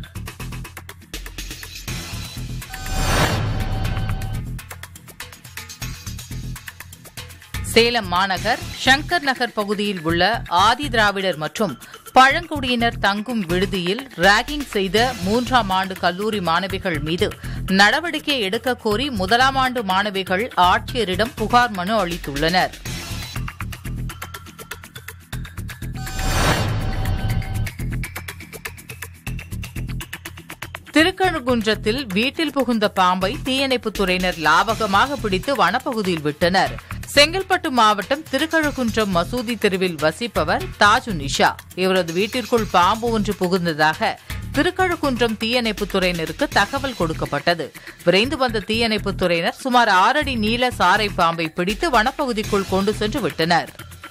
சேலம் மாநகர் சங்கர் நகர் பகுதியில் உள்ள ஆதி திராவிடர் மற்றும் பழங்குடியினர் தங்கும் விடுதியில் ராகிங் செய்த மூன்றாம் ஆண்டு கல்லூரி மாணவிகள் மீது நடவடிக்கை எடுக்க கோரி முதலாம் ஆண்டு மாணவிகள் ஆட்சியரிடம் புகார் மனு அளித்துள்ளனர் திருக்கழுகுன்றத்தில் வீட்டில் புகுந்த பாம்பை தீயணைப்புத் துறையினர் லாபகமாக பிடித்து வனப்பகுதியில் விட்டனர் செங்கல்பட்டு மாவட்டம் திருக்கழுகுன்றம் மசூதி தெருவில் வசிப்பவர் தாஜு நிஷா இவரது வீட்டிற்குள் பாம்பு ஒன்று புகுந்ததாக திருக்கழுக்குன்றம் தீயணைப்புத் துறையினருக்கு தகவல் கொடுக்கப்பட்டது விரைந்து வந்த தீயணைப்புத் துறையினர் சுமார் ஆறடி நீள சாரை பாம்பை பிடித்து வனப்பகுதிக்குள் கொண்டு சென்று விட்டனர்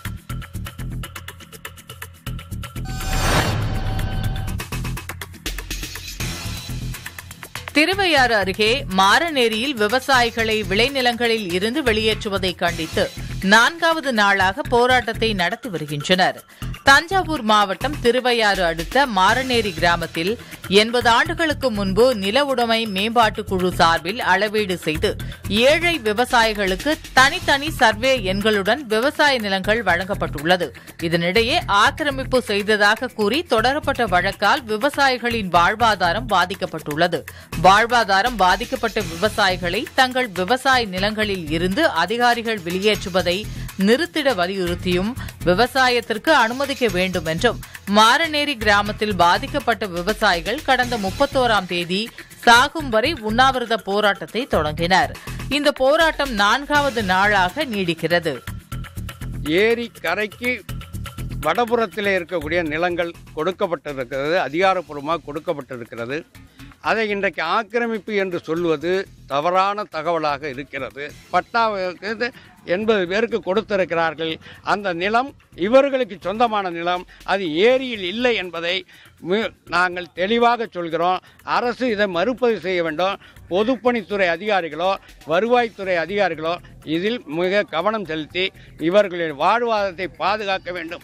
திருவையாறு அருகே மாரநேரியில் விவசாயிகளை விளைநிலங்களில் இருந்து வெளியேற்றுவதை கண்டித்து நான்காவது நாளாக போராட்டத்தை நடத்தி வருகின்றனர் தஞ்சாவூர் மாவட்டம் திருவையாறு அடுத்த மாரநேரி கிராமத்தில் எண்பது ஆண்டுகளுக்கு முன்பு நில உடைமை மேம்பாட்டு குழு சார்பில் அளவீடு செய்து ஏழை விவசாயிகளுக்கு தனித்தனி சர்வே எண்களுடன் விவசாய நிலங்கள் வழங்கப்பட்டுள்ளது இதனிடையே ஆக்கிரமிப்பு செய்ததாக கூறி தொடரப்பட்ட வழக்கால் விவசாயிகளின் வாழ்வாதாரம் பாதிக்கப்பட்டுள்ளது வாழ்வாதாரம் பாதிக்கப்பட்ட விவசாயிகளை தங்கள் விவசாய நிலங்களில் இருந்து அதிகாரிகள் வெளியேற்றுவதை நிறுத்திட வலியுறுத்தியும் விவசாயத்திற்கு அனுமதிக்க வேண்டும் என்றும் மாரநேரி கிராமத்தில் பாதிக்கப்பட்ட விவசாயிகள் கடந்த முப்பத்தோராம் தேதி சாகும் வரை உண்ணாவிரத போராட்டத்தை தொடங்கினர் இந்த போராட்டம் நான்காவது நாளாக நீடிக்கிறது ஏரி கரைக்கு வடபுறத்தில் இருக்கக்கூடிய நிலங்கள் கொடுக்கப்பட்டிருக்கிறது அதிகாரப்பூர்வமாக கொடுக்கப்பட்டிருக்கிறது அதை இன்றைக்கு ஆக்கிரமிப்பு என்று சொல்வது தவறான தகவலாக இருக்கிறது பட்டாவுக்கு எண்பது பேருக்கு கொடுத்திருக்கிறார்கள் அந்த நிலம் இவர்களுக்கு சொந்தமான நிலம் அது ஏரியில் இல்லை என்பதை மி- நாங்கள் தெளிவாக சொல்கிறோம் அரசு இதை மறுப்பதிவு செய்ய வேண்டும் பொதுப்பணித்துறை அதிகாரிகளோ வருவாய்த்துறை அதிகாரிகளோ இதில் மிக கவனம் செலுத்தி இவர்களின் வாழ்வாதாரத்தை பாதுகாக்க வேண்டும்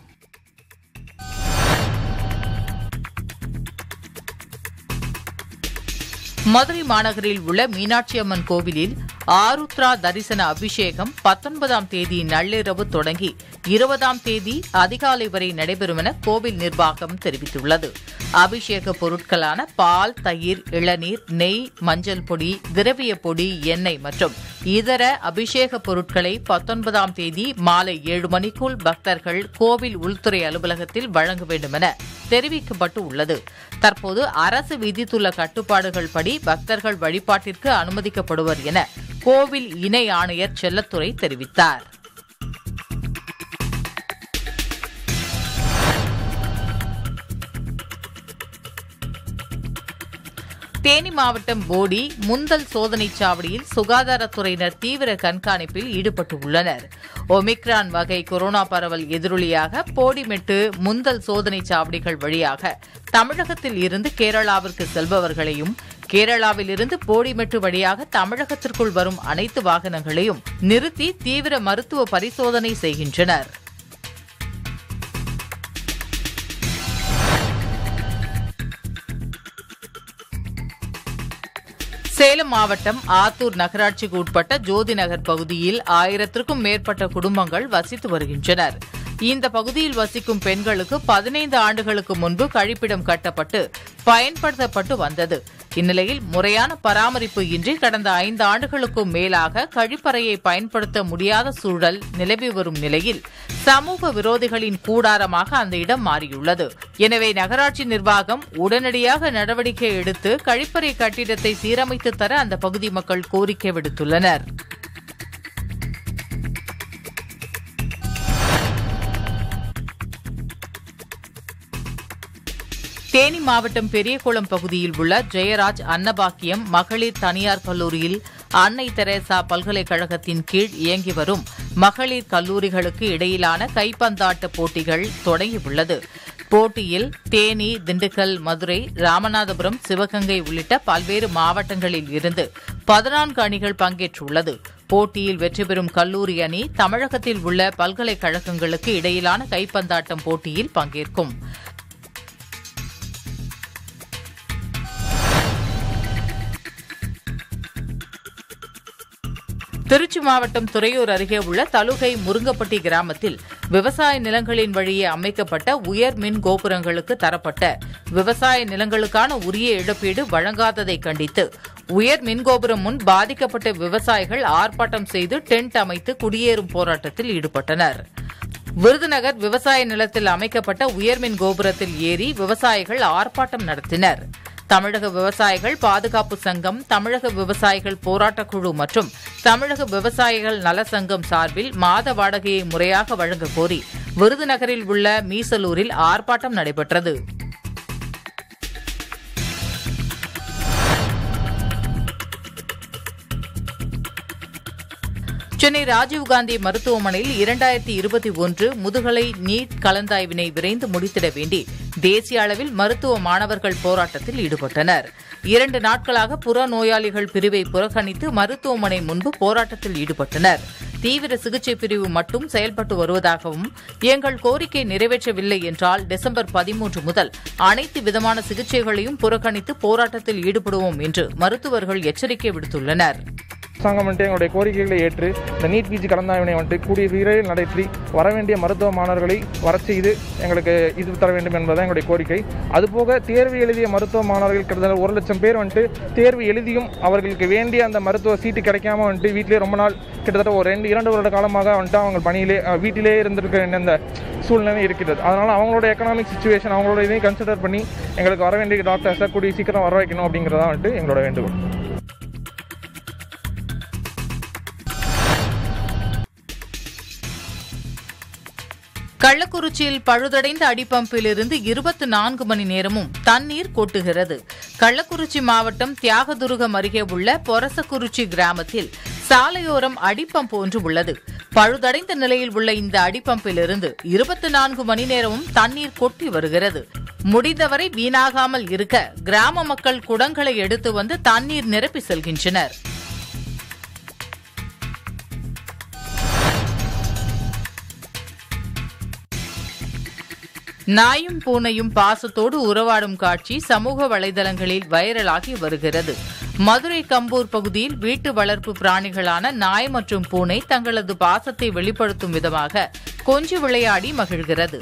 மதுரை மாநகரில் உள்ள மீனாட்சி அம்மன் கோவிலில் ஆருத்ரா தரிசன அபிஷேகம் பத்தொன்பதாம் தேதி நள்ளிரவு தொடங்கி இருபதாம் தேதி அதிகாலை வரை நடைபெறும் என கோவில் நிர்வாகம் தெரிவித்துள்ளது அபிஷேக பொருட்களான பால் தயிர் இளநீர் நெய் மஞ்சள் பொடி திரவிய பொடி எண்ணெய் மற்றும் இதர அபிஷேக பொருட்களை பத்தொன்பதாம் தேதி மாலை ஏழு மணிக்குள் பக்தர்கள் கோவில் உள்துறை அலுவலகத்தில் வழங்க வேண்டும் என தெரிவிக்கப்பட்டு உள்ளது தற்போது அரசு விதித்துள்ள கட்டுப்பாடுகள் படி பக்தர்கள் வழிபாட்டிற்கு அனுமதிக்கப்படுவர் என கோவில் இணை ஆணையர் செல்லத்துறை தெரிவித்தார் தேனி மாவட்டம் போடி முந்தல் சோதனைச் சாவடியில் சுகாதாரத்துறையினர் தீவிர கண்காணிப்பில் ஈடுபட்டு உள்ளனர் ஒமிக்ரான் வகை கொரோனா பரவல் எதிரொலியாக போடிமெட்டு முந்தல் சோதனைச் சாவடிகள் வழியாக தமிழகத்தில் இருந்து கேரளாவிற்கு செல்பவர்களையும் கேரளாவில் இருந்து போடிமெட்டு வழியாக தமிழகத்திற்குள் வரும் அனைத்து வாகனங்களையும் நிறுத்தி தீவிர மருத்துவ பரிசோதனை செய்கின்றனர் சேலம் மாவட்டம் ஆத்தூர் நகராட்சிக்கு உட்பட்ட ஜோதி நகர் பகுதியில் ஆயிரத்திற்கும் மேற்பட்ட குடும்பங்கள் வசித்து வருகின்றனர் இந்த பகுதியில் வசிக்கும் பெண்களுக்கு பதினைந்து ஆண்டுகளுக்கு முன்பு கழிப்பிடம் கட்டப்பட்டு பயன்படுத்தப்பட்டு வந்தது இந்நிலையில் முறையான பராமரிப்பு இன்றி கடந்த ஐந்து ஆண்டுகளுக்கும் மேலாக கழிப்பறையை பயன்படுத்த முடியாத சூழல் நிலவி வரும் நிலையில் சமூக விரோதிகளின் கூடாரமாக அந்த இடம் மாறியுள்ளது எனவே நகராட்சி நிர்வாகம் உடனடியாக நடவடிக்கை எடுத்து கழிப்பறை கட்டிடத்தை சீரமைத்து தர அந்த பகுதி மக்கள் கோரிக்கை விடுத்துள்ளனர் தேனி மாவட்டம் பெரியகுளம் பகுதியில் உள்ள ஜெயராஜ் அன்னபாக்கியம் மகளிர் தனியார் கல்லூரியில் அன்னை தெரேசா பல்கலைக்கழகத்தின் கீழ் இயங்கி வரும் மகளிர் கல்லூரிகளுக்கு இடையிலான கைப்பந்தாட்ட போட்டிகள் தொடங்கியுள்ளது போட்டியில் தேனி திண்டுக்கல் மதுரை ராமநாதபுரம் சிவகங்கை உள்ளிட்ட பல்வேறு மாவட்டங்களில் இருந்து பதினான்கு அணிகள் பங்கேற்றுள்ளது போட்டியில் வெற்றி பெறும் கல்லூரி அணி தமிழகத்தில் உள்ள பல்கலைக்கழகங்களுக்கு இடையிலான கைப்பந்தாட்டம் போட்டியில் பங்கேற்கும் திருச்சி மாவட்டம் துறையூர் அருகே உள்ள தலுகை முருங்கப்பட்டி கிராமத்தில் விவசாய நிலங்களின் வழியே அமைக்கப்பட்ட உயர் மின் கோபுரங்களுக்கு தரப்பட்ட விவசாய நிலங்களுக்கான உரிய இழப்பீடு வழங்காததை கண்டித்து உயர் மின் கோபுரம் முன் பாதிக்கப்பட்ட விவசாயிகள் ஆர்ப்பாட்டம் செய்து டென்ட் அமைத்து குடியேறும் போராட்டத்தில் ஈடுபட்டனர் விருதுநகர் விவசாய நிலத்தில் அமைக்கப்பட்ட உயர்மின் கோபுரத்தில் ஏறி விவசாயிகள் ஆர்ப்பாட்டம் நடத்தினர் தமிழக விவசாயிகள் பாதுகாப்பு சங்கம் தமிழக விவசாயிகள் போராட்டக் குழு மற்றும் தமிழக விவசாயிகள் நல சங்கம் சார்பில் மாத வாடகையை முறையாக வழங்க கோரி விருதுநகரில் உள்ள மீசலூரில் ஆர்ப்பாட்டம் நடைபெற்றது சென்னை ராஜீவ்காந்தி மருத்துவமனையில் இரண்டாயிரத்தி இருபத்தி ஒன்று முதுகலை நீட் கலந்தாய்வினை விரைந்து முடித்திட வேண்டி தேசிய அளவில் மருத்துவ மாணவர்கள் போராட்டத்தில் ஈடுபட்டனர் இரண்டு நாட்களாக புற நோயாளிகள் பிரிவை புறக்கணித்து மருத்துவமனை முன்பு போராட்டத்தில் ஈடுபட்டனர் தீவிர சிகிச்சை பிரிவு மட்டும் செயல்பட்டு வருவதாகவும் எங்கள் கோரிக்கை நிறைவேற்றவில்லை என்றால் டிசம்பர் பதிமூன்று முதல் அனைத்து விதமான சிகிச்சைகளையும் புறக்கணித்து போராட்டத்தில் ஈடுபடுவோம் என்று மருத்துவர்கள் எச்சரிக்கை விடுத்துள்ளனர் அரசாங்கம் வந்துட்டு எங்களுடைய கோரிக்கைகளை ஏற்று இந்த நீட் பிஜி கலந்தாய்வினை வந்துட்டு கூடிய விரைவில் நடத்தி வர வேண்டிய மருத்துவ மாணவர்களை வரச் செய்து எங்களுக்கு இது தர வேண்டும் என்பதுதான் எங்களுடைய கோரிக்கை அதுபோக தேர்வு எழுதிய மருத்துவ மாணவர்கள் கிட்டத்தட்ட ஒரு லட்சம் பேர் வந்துட்டு தேர்வு எழுதியும் அவர்களுக்கு வேண்டிய அந்த மருத்துவ சீட்டு கிடைக்காம வந்துட்டு வீட்டிலே ரொம்ப நாள் கிட்டத்தட்ட ஒரு ரெண்டு இரண்டு வருட காலமாக வந்துட்டு அவங்க பணியிலே அஹ், வீட்டிலே இருந்திருக்க வேண்டிய அந்த சூழ்நிலை இருக்கிறது அதனால் அவங்களோட எக்கனாமிக் சுச்சுவேஷன் அவங்களோட இதையும் கன்சிடர் பண்ணி எங்களுக்கு வர வேண்டிய டாக்டர்ஸை கூடிய சீக்கிரம் வர வைக்கணும் அப்படிங்கிறதா வந்துட்டு எங்களோட வேண்டுகோள் கள்ளக்குறிச்சியில் பழுதடைந்த அடிப்பம்பிலிருந்து இருபத்தி நான்கு மணி நேரமும் தண்ணீர் கொட்டுகிறது கள்ளக்குறிச்சி மாவட்டம் தியாகதுருகம் அருகே உள்ள பொரசக்குறிச்சி கிராமத்தில் சாலையோரம் அடிப்பம்ப் ஒன்று உள்ளது பழுதடைந்த நிலையில் உள்ள இந்த அடிப்பம்பிலிருந்து இருபத்தி நான்கு மணி நேரமும் தண்ணீர் கொட்டி வருகிறது முடிந்தவரை வீணாகாமல் இருக்க கிராம மக்கள் குடங்களை எடுத்து வந்து தண்ணீர் நிரப்பி செல்கின்றனர் நாயும் பூனையும் பாசத்தோடு உறவாடும் காட்சி சமூக வலைதளங்களில் வைரலாகி வருகிறது மதுரை கம்பூர் பகுதியில் வீட்டு வளர்ப்பு பிராணிகளான நாய் மற்றும் பூனை தங்களது பாசத்தை வெளிப்படுத்தும் விதமாக கொஞ்சி விளையாடி மகிழ்கிறது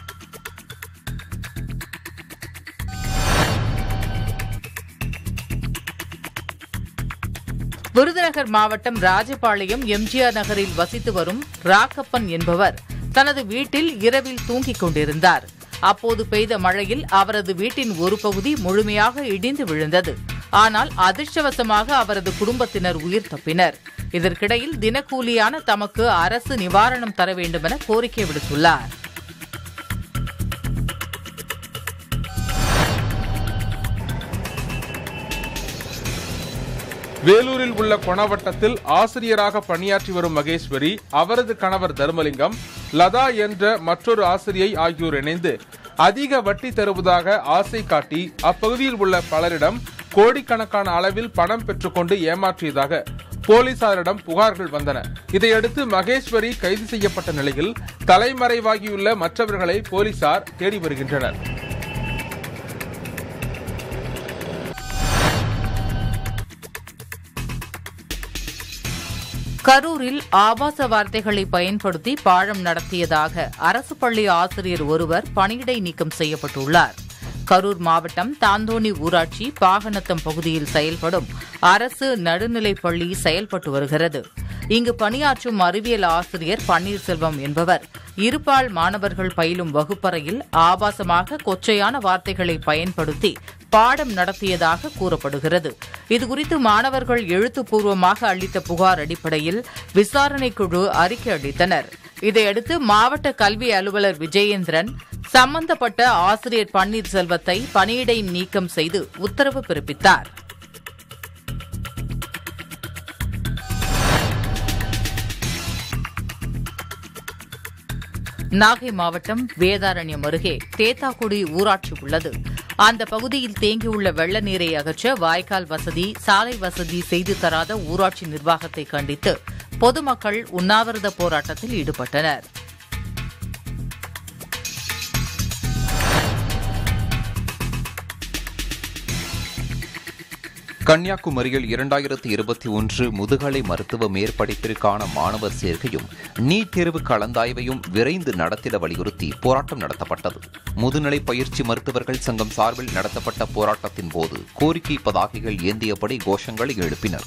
விருதுநகர் மாவட்டம் ராஜபாளையம் எம்ஜிஆர் நகரில் வசித்து வரும் ராக்கப்பன் என்பவர் தனது வீட்டில் இரவில் தூங்கிக் கொண்டிருந்தார் அப்போது பெய்த மழையில் அவரது வீட்டின் ஒரு பகுதி முழுமையாக இடிந்து விழுந்தது ஆனால் அதிர்ஷ்டவசமாக அவரது குடும்பத்தினர் உயிர் தப்பினர் இதற்கிடையில் தினக்கூலியான தமக்கு அரசு நிவாரணம் தர வேண்டுமென கோரிக்கை விடுத்துள்ளார் வேலூரில் உள்ள கொணவட்டத்தில் ஆசிரியராக பணியாற்றி வரும் மகேஸ்வரி அவரது கணவர் தர்மலிங்கம் லதா என்ற மற்றொரு ஆசிரியை ஆகியோர் இணைந்து அதிக வட்டி தருவதாக ஆசை காட்டி அப்பகுதியில் உள்ள பலரிடம் கோடிக்கணக்கான அளவில் பணம் பெற்றுக்கொண்டு ஏமாற்றியதாக போலீசாரிடம் புகார்கள் வந்தன இதையடுத்து மகேஸ்வரி கைது செய்யப்பட்ட நிலையில் தலைமறைவாகியுள்ள மற்றவர்களை போலீசார் தேடி வருகின்றனர் கரூரில் ஆபாச வார்த்தைகளை பயன்படுத்தி பாடம் நடத்தியதாக அரசு பள்ளி ஆசிரியர் ஒருவர் பணியிடை நீக்கம் செய்யப்பட்டுள்ளார் கரூர் மாவட்டம் தாந்தோணி ஊராட்சி பாகநத்தம் பகுதியில் செயல்படும் அரசு நடுநிலைப் பள்ளி செயல்பட்டு வருகிறது இங்கு பணியாற்றும் அறிவியல் ஆசிரியர் பன்னீர்செல்வம் என்பவர் இருபால் மாணவர்கள் பயிலும் வகுப்பறையில் ஆபாசமாக கொச்சையான வார்த்தைகளை பயன்படுத்தி பாடம் நடத்தியதாக கூறப்படுகிறது இதுகுறித்து மாணவர்கள் எழுத்துப்பூர்வமாக அளித்த புகார் அடிப்படையில் விசாரணைக் குழு அறிக்கை அளித்தனர் இதையடுத்து மாவட்ட கல்வி அலுவலர் விஜயேந்திரன் சம்பந்தப்பட்ட ஆசிரியர் பன்னீர்செல்வத்தை பணியிடை நீக்கம் செய்து உத்தரவு பிறப்பித்தார் நாகை மாவட்டம் வேதாரண்யம் அருகே தேத்தாக்குடி ஊராட்சி உள்ளது அந்த பகுதியில் தேங்கியுள்ள வெள்ள நீரை அகற்ற வாய்க்கால் வசதி சாலை வசதி செய்து தராத ஊராட்சி நிர்வாகத்தை கண்டித்து பொதுமக்கள் உண்ணாவிரத போராட்டத்தில் ஈடுபட்டனர் கன்னியாகுமரியில் இரண்டாயிரத்தி இருபத்தி ஒன்று முதுகலை மருத்துவ மேற்படிப்பிற்கான மாணவர் சேர்க்கையும் நீட் தேர்வு கலந்தாய்வையும் விரைந்து நடத்திட வலியுறுத்தி போராட்டம் நடத்தப்பட்டது முதுநிலை பயிற்சி மருத்துவர்கள் சங்கம் சார்பில் நடத்தப்பட்ட போராட்டத்தின் போது கோரிக்கை பதாகைகள் ஏந்தியபடி கோஷங்களை எழுப்பினர்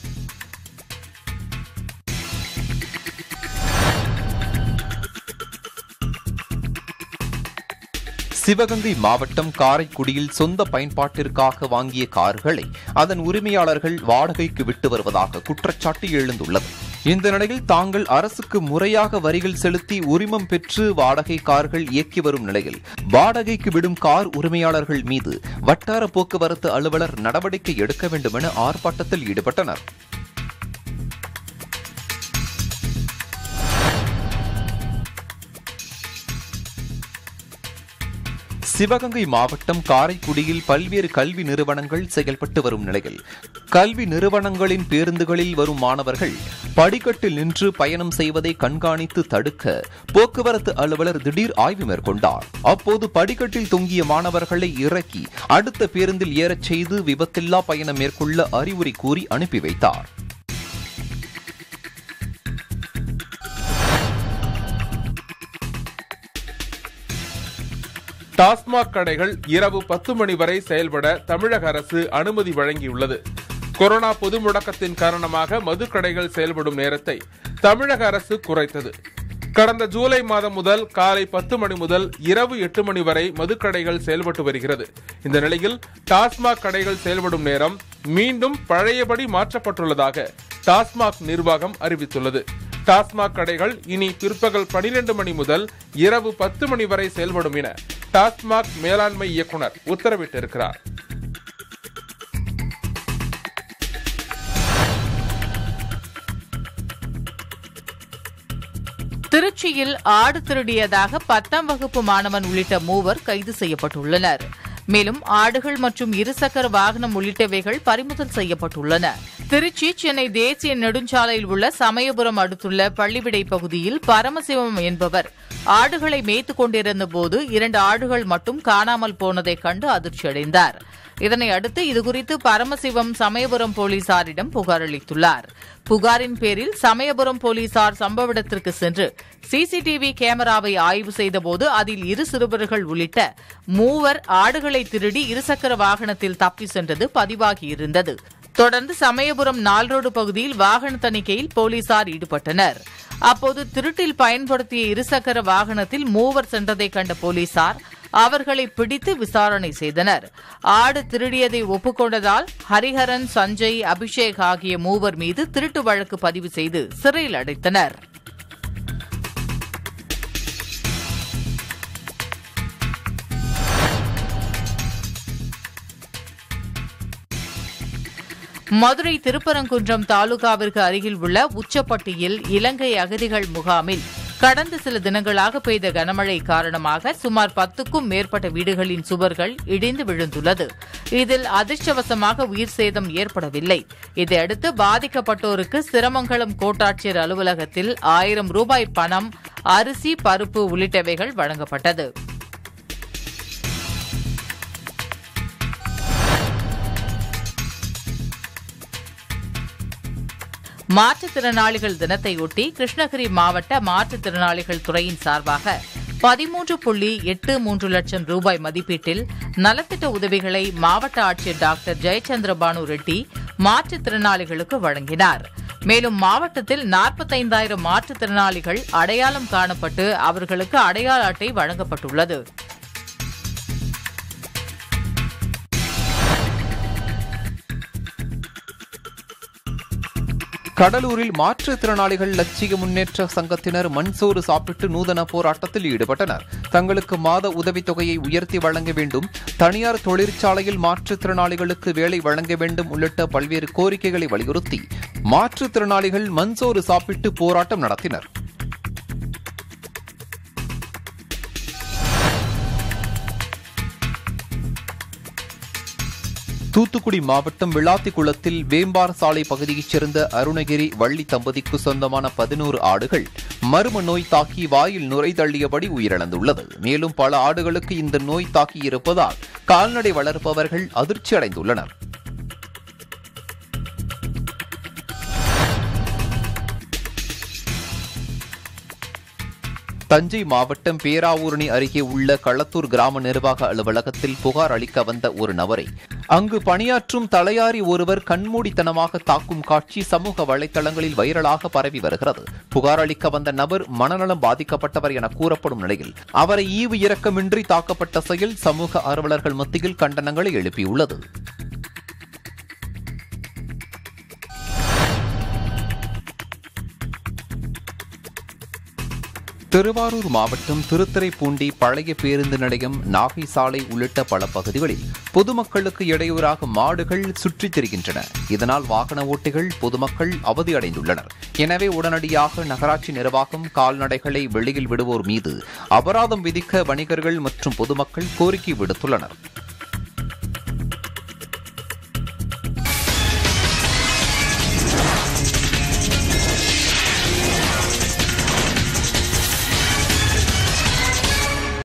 சிவகங்கை மாவட்டம் காரைக்குடியில் சொந்த பயன்பாட்டிற்காக வாங்கிய கார்களை அதன் உரிமையாளர்கள் வாடகைக்கு விட்டு வருவதாக குற்றச்சாட்டு எழுந்துள்ளது இந்த நிலையில் தாங்கள் அரசுக்கு முறையாக வரிகள் செலுத்தி உரிமம் பெற்று வாடகை கார்கள் இயக்கி வரும் நிலையில் வாடகைக்கு விடும் கார் உரிமையாளர்கள் மீது வட்டார போக்குவரத்து அலுவலர் நடவடிக்கை எடுக்க வேண்டும் என ஆர்ப்பாட்டத்தில் ஈடுபட்டனர் சிவகங்கை மாவட்டம் காரைக்குடியில் பல்வேறு கல்வி நிறுவனங்கள் செயல்பட்டு வரும் நிலையில் கல்வி நிறுவனங்களின் பேருந்துகளில் வரும் மாணவர்கள் படிக்கட்டில் நின்று பயணம் செய்வதை கண்காணித்து தடுக்க போக்குவரத்து அலுவலர் திடீர் ஆய்வு மேற்கொண்டார் அப்போது படிக்கட்டில் தொங்கிய மாணவர்களை இறக்கி அடுத்த பேருந்தில் ஏறச் செய்து விபத்தில்லா பயணம் மேற்கொள்ள அறிவுரை கூறி அனுப்பி வைத்தார் டாஸ்மாக் கடைகள் இரவு பத்து மணி வரை செயல்பட தமிழக அரசு அனுமதி வழங்கியுள்ளது கொரோனா பொது முடக்கத்தின் காரணமாக மதுக்கடைகள் செயல்படும் நேரத்தை தமிழக அரசு குறைத்தது கடந்த ஜூலை மாதம் முதல் காலை பத்து மணி முதல் இரவு எட்டு மணி வரை மதுக்கடைகள் செயல்பட்டு வருகிறது இந்த நிலையில் டாஸ்மாக் கடைகள் செயல்படும் நேரம் மீண்டும் பழையபடி மாற்றப்பட்டுள்ளதாக டாஸ்மாக் நிர்வாகம் அறிவித்துள்ளது டாஸ்மாக் கடைகள் இனி பிற்பகல் பனிரெண்டு மணி முதல் இரவு பத்து மணி வரை செயல்படும் என டாஸ்மாக் மேலாண்மை இயக்குனர் உத்தரவிட்டிருக்கிறார் திருச்சியில் ஆடு திருடியதாக பத்தாம் வகுப்பு மாணவன் உள்ளிட்ட மூவர் கைது செய்யப்பட்டுள்ளனர் மேலும் ஆடுகள் மற்றும் இருசக்கர வாகனம் உள்ளிட்டவைகள் பறிமுதல் செய்யப்பட்டுள்ளன திருச்சி சென்னை தேசிய நெடுஞ்சாலையில் உள்ள சமயபுரம் அடுத்துள்ள பள்ளிவிடை பகுதியில் பரமசிவம் என்பவர் ஆடுகளை மேய்த்துக் கொண்டிருந்த போது இரண்டு ஆடுகள் மட்டும் காணாமல் போனதைக் கண்டு அதிர்ச்சியடைந்தார் இதனை அடுத்து இதுகுறித்து பரமசிவம் சமயபுரம் போலீசாரிடம் புகார் அளித்துள்ளார் புகாரின் பேரில் சமயபுரம் போலீசார் சம்பவ இடத்திற்கு சென்று சிசிடிவி கேமராவை ஆய்வு செய்தபோது அதில் இரு சிறுவர்கள் உள்ளிட்ட மூவர் ஆடுகளை திருடி இருசக்கர வாகனத்தில் தப்பி சென்றது பதிவாகியிருந்தது தொடர்ந்து சமயபுரம் நால்ரோடு பகுதியில் வாகன தணிக்கையில் போலீசார் ஈடுபட்டனர் அப்போது திருட்டில் பயன்படுத்திய இருசக்கர வாகனத்தில் மூவர் சென்றதை கண்ட போலீசார் அவர்களை பிடித்து விசாரணை செய்தனர் ஆடு திருடியதை ஒப்புக்கொண்டதால் ஹரிஹரன் சஞ்சய் அபிஷேக் ஆகிய மூவர் மீது திருட்டு வழக்கு பதிவு செய்து சிறையில் அடைத்தனர் மதுரை திருப்பரங்குன்றம் தாலுகாவிற்கு அருகில் உள்ள உச்சப்பட்டியில் இலங்கை அகதிகள் முகாமில் கடந்த சில தினங்களாக பெய்த கனமழை காரணமாக சுமார் பத்துக்கும் மேற்பட்ட வீடுகளின் சுவர்கள் இடிந்து விழுந்துள்ளது இதில் அதிர்ஷ்டவசமாக உயிர் சேதம் ஏற்படவில்லை இதையடுத்து பாதிக்கப்பட்டோருக்கு சிரமங்கலம் கோட்டாட்சியர் அலுவலகத்தில் ஆயிரம் ரூபாய் பணம் அரிசி பருப்பு உள்ளிட்டவைகள் வழங்கப்பட்டது மாற்றுத்திறனாளிகள் தினத்தையொட்டி கிருஷ்ணகிரி மாவட்ட மாற்றுத்திறனாளிகள் துறையின் சார்பாக பதிமூன்று புள்ளி எட்டு மூன்று லட்சம் ரூபாய் மதிப்பீட்டில் நலத்திட்ட உதவிகளை மாவட்ட ஆட்சியர் டாக்டர் ஜெயச்சந்திரபானு ரெட்டி மாற்றுத்திறனாளிகளுக்கு வழங்கினார் மேலும் மாவட்டத்தில் நாற்பத்தைந்தாயிரம் மாற்றுத்திறனாளிகள் அடையாளம் காணப்பட்டு அவர்களுக்கு அடையாள அட்டை வழங்கப்பட்டுள்ளது கடலூரில் மாற்றுத்திறனாளிகள் லட்சிய முன்னேற்ற சங்கத்தினர் மண்சோறு சாப்பிட்டு நூதன போராட்டத்தில் ஈடுபட்டனர் தங்களுக்கு மாத உதவித்தொகையை உயர்த்தி வழங்க வேண்டும் தனியார் தொழிற்சாலையில் மாற்றுத்திறனாளிகளுக்கு வேலை வழங்க வேண்டும் உள்ளிட்ட பல்வேறு கோரிக்கைகளை வலியுறுத்தி மாற்றுத்திறனாளிகள் மண்சோறு சாப்பிட்டு போராட்டம் நடத்தினர் தூத்துக்குடி மாவட்டம் விளாத்திக்குளத்தில் வேம்பார் சாலை பகுதியைச் சேர்ந்த அருணகிரி வள்ளி தம்பதிக்கு சொந்தமான பதினோரு ஆடுகள் மர்ம நோய் தாக்கி வாயில் நுரை தள்ளியபடி உயிரிழந்துள்ளது மேலும் பல ஆடுகளுக்கு இந்த நோய் தாக்கி இருப்பதால் கால்நடை வளர்ப்பவர்கள் அதிர்ச்சி அடைந்துள்ளனர் தஞ்சை மாவட்டம் பேராவூரணி அருகே உள்ள களத்தூர் கிராம நிர்வாக அலுவலகத்தில் புகார் அளிக்க வந்த ஒரு நபரை அங்கு பணியாற்றும் தலையாரி ஒருவர் கண்மூடித்தனமாக தாக்கும் காட்சி சமூக வலைதளங்களில் வைரலாக பரவி வருகிறது புகார் அளிக்க வந்த நபர் மனநலம் பாதிக்கப்பட்டவர் என கூறப்படும் நிலையில் அவரை ஈவு இரக்கமின்றி தாக்கப்பட்ட செயல் சமூக ஆர்வலர்கள் மத்தியில் கண்டனங்களை எழுப்பியுள்ளது திருவாரூர் மாவட்டம் திருத்துறைப்பூண்டி பழைய பேருந்து நிலையம் நாகை சாலை உள்ளிட்ட பல பகுதிகளில் பொதுமக்களுக்கு இடையூறாக மாடுகள் சுற்றித் திரிகின்றன இதனால் வாகன ஓட்டிகள் பொதுமக்கள் அவதியடைந்துள்ளனர் எனவே உடனடியாக நகராட்சி நிர்வாகம் கால்நடைகளை வெளியில் விடுவோர் மீது அபராதம் விதிக்க வணிகர்கள் மற்றும் பொதுமக்கள் கோரிக்கை விடுத்துள்ளனர்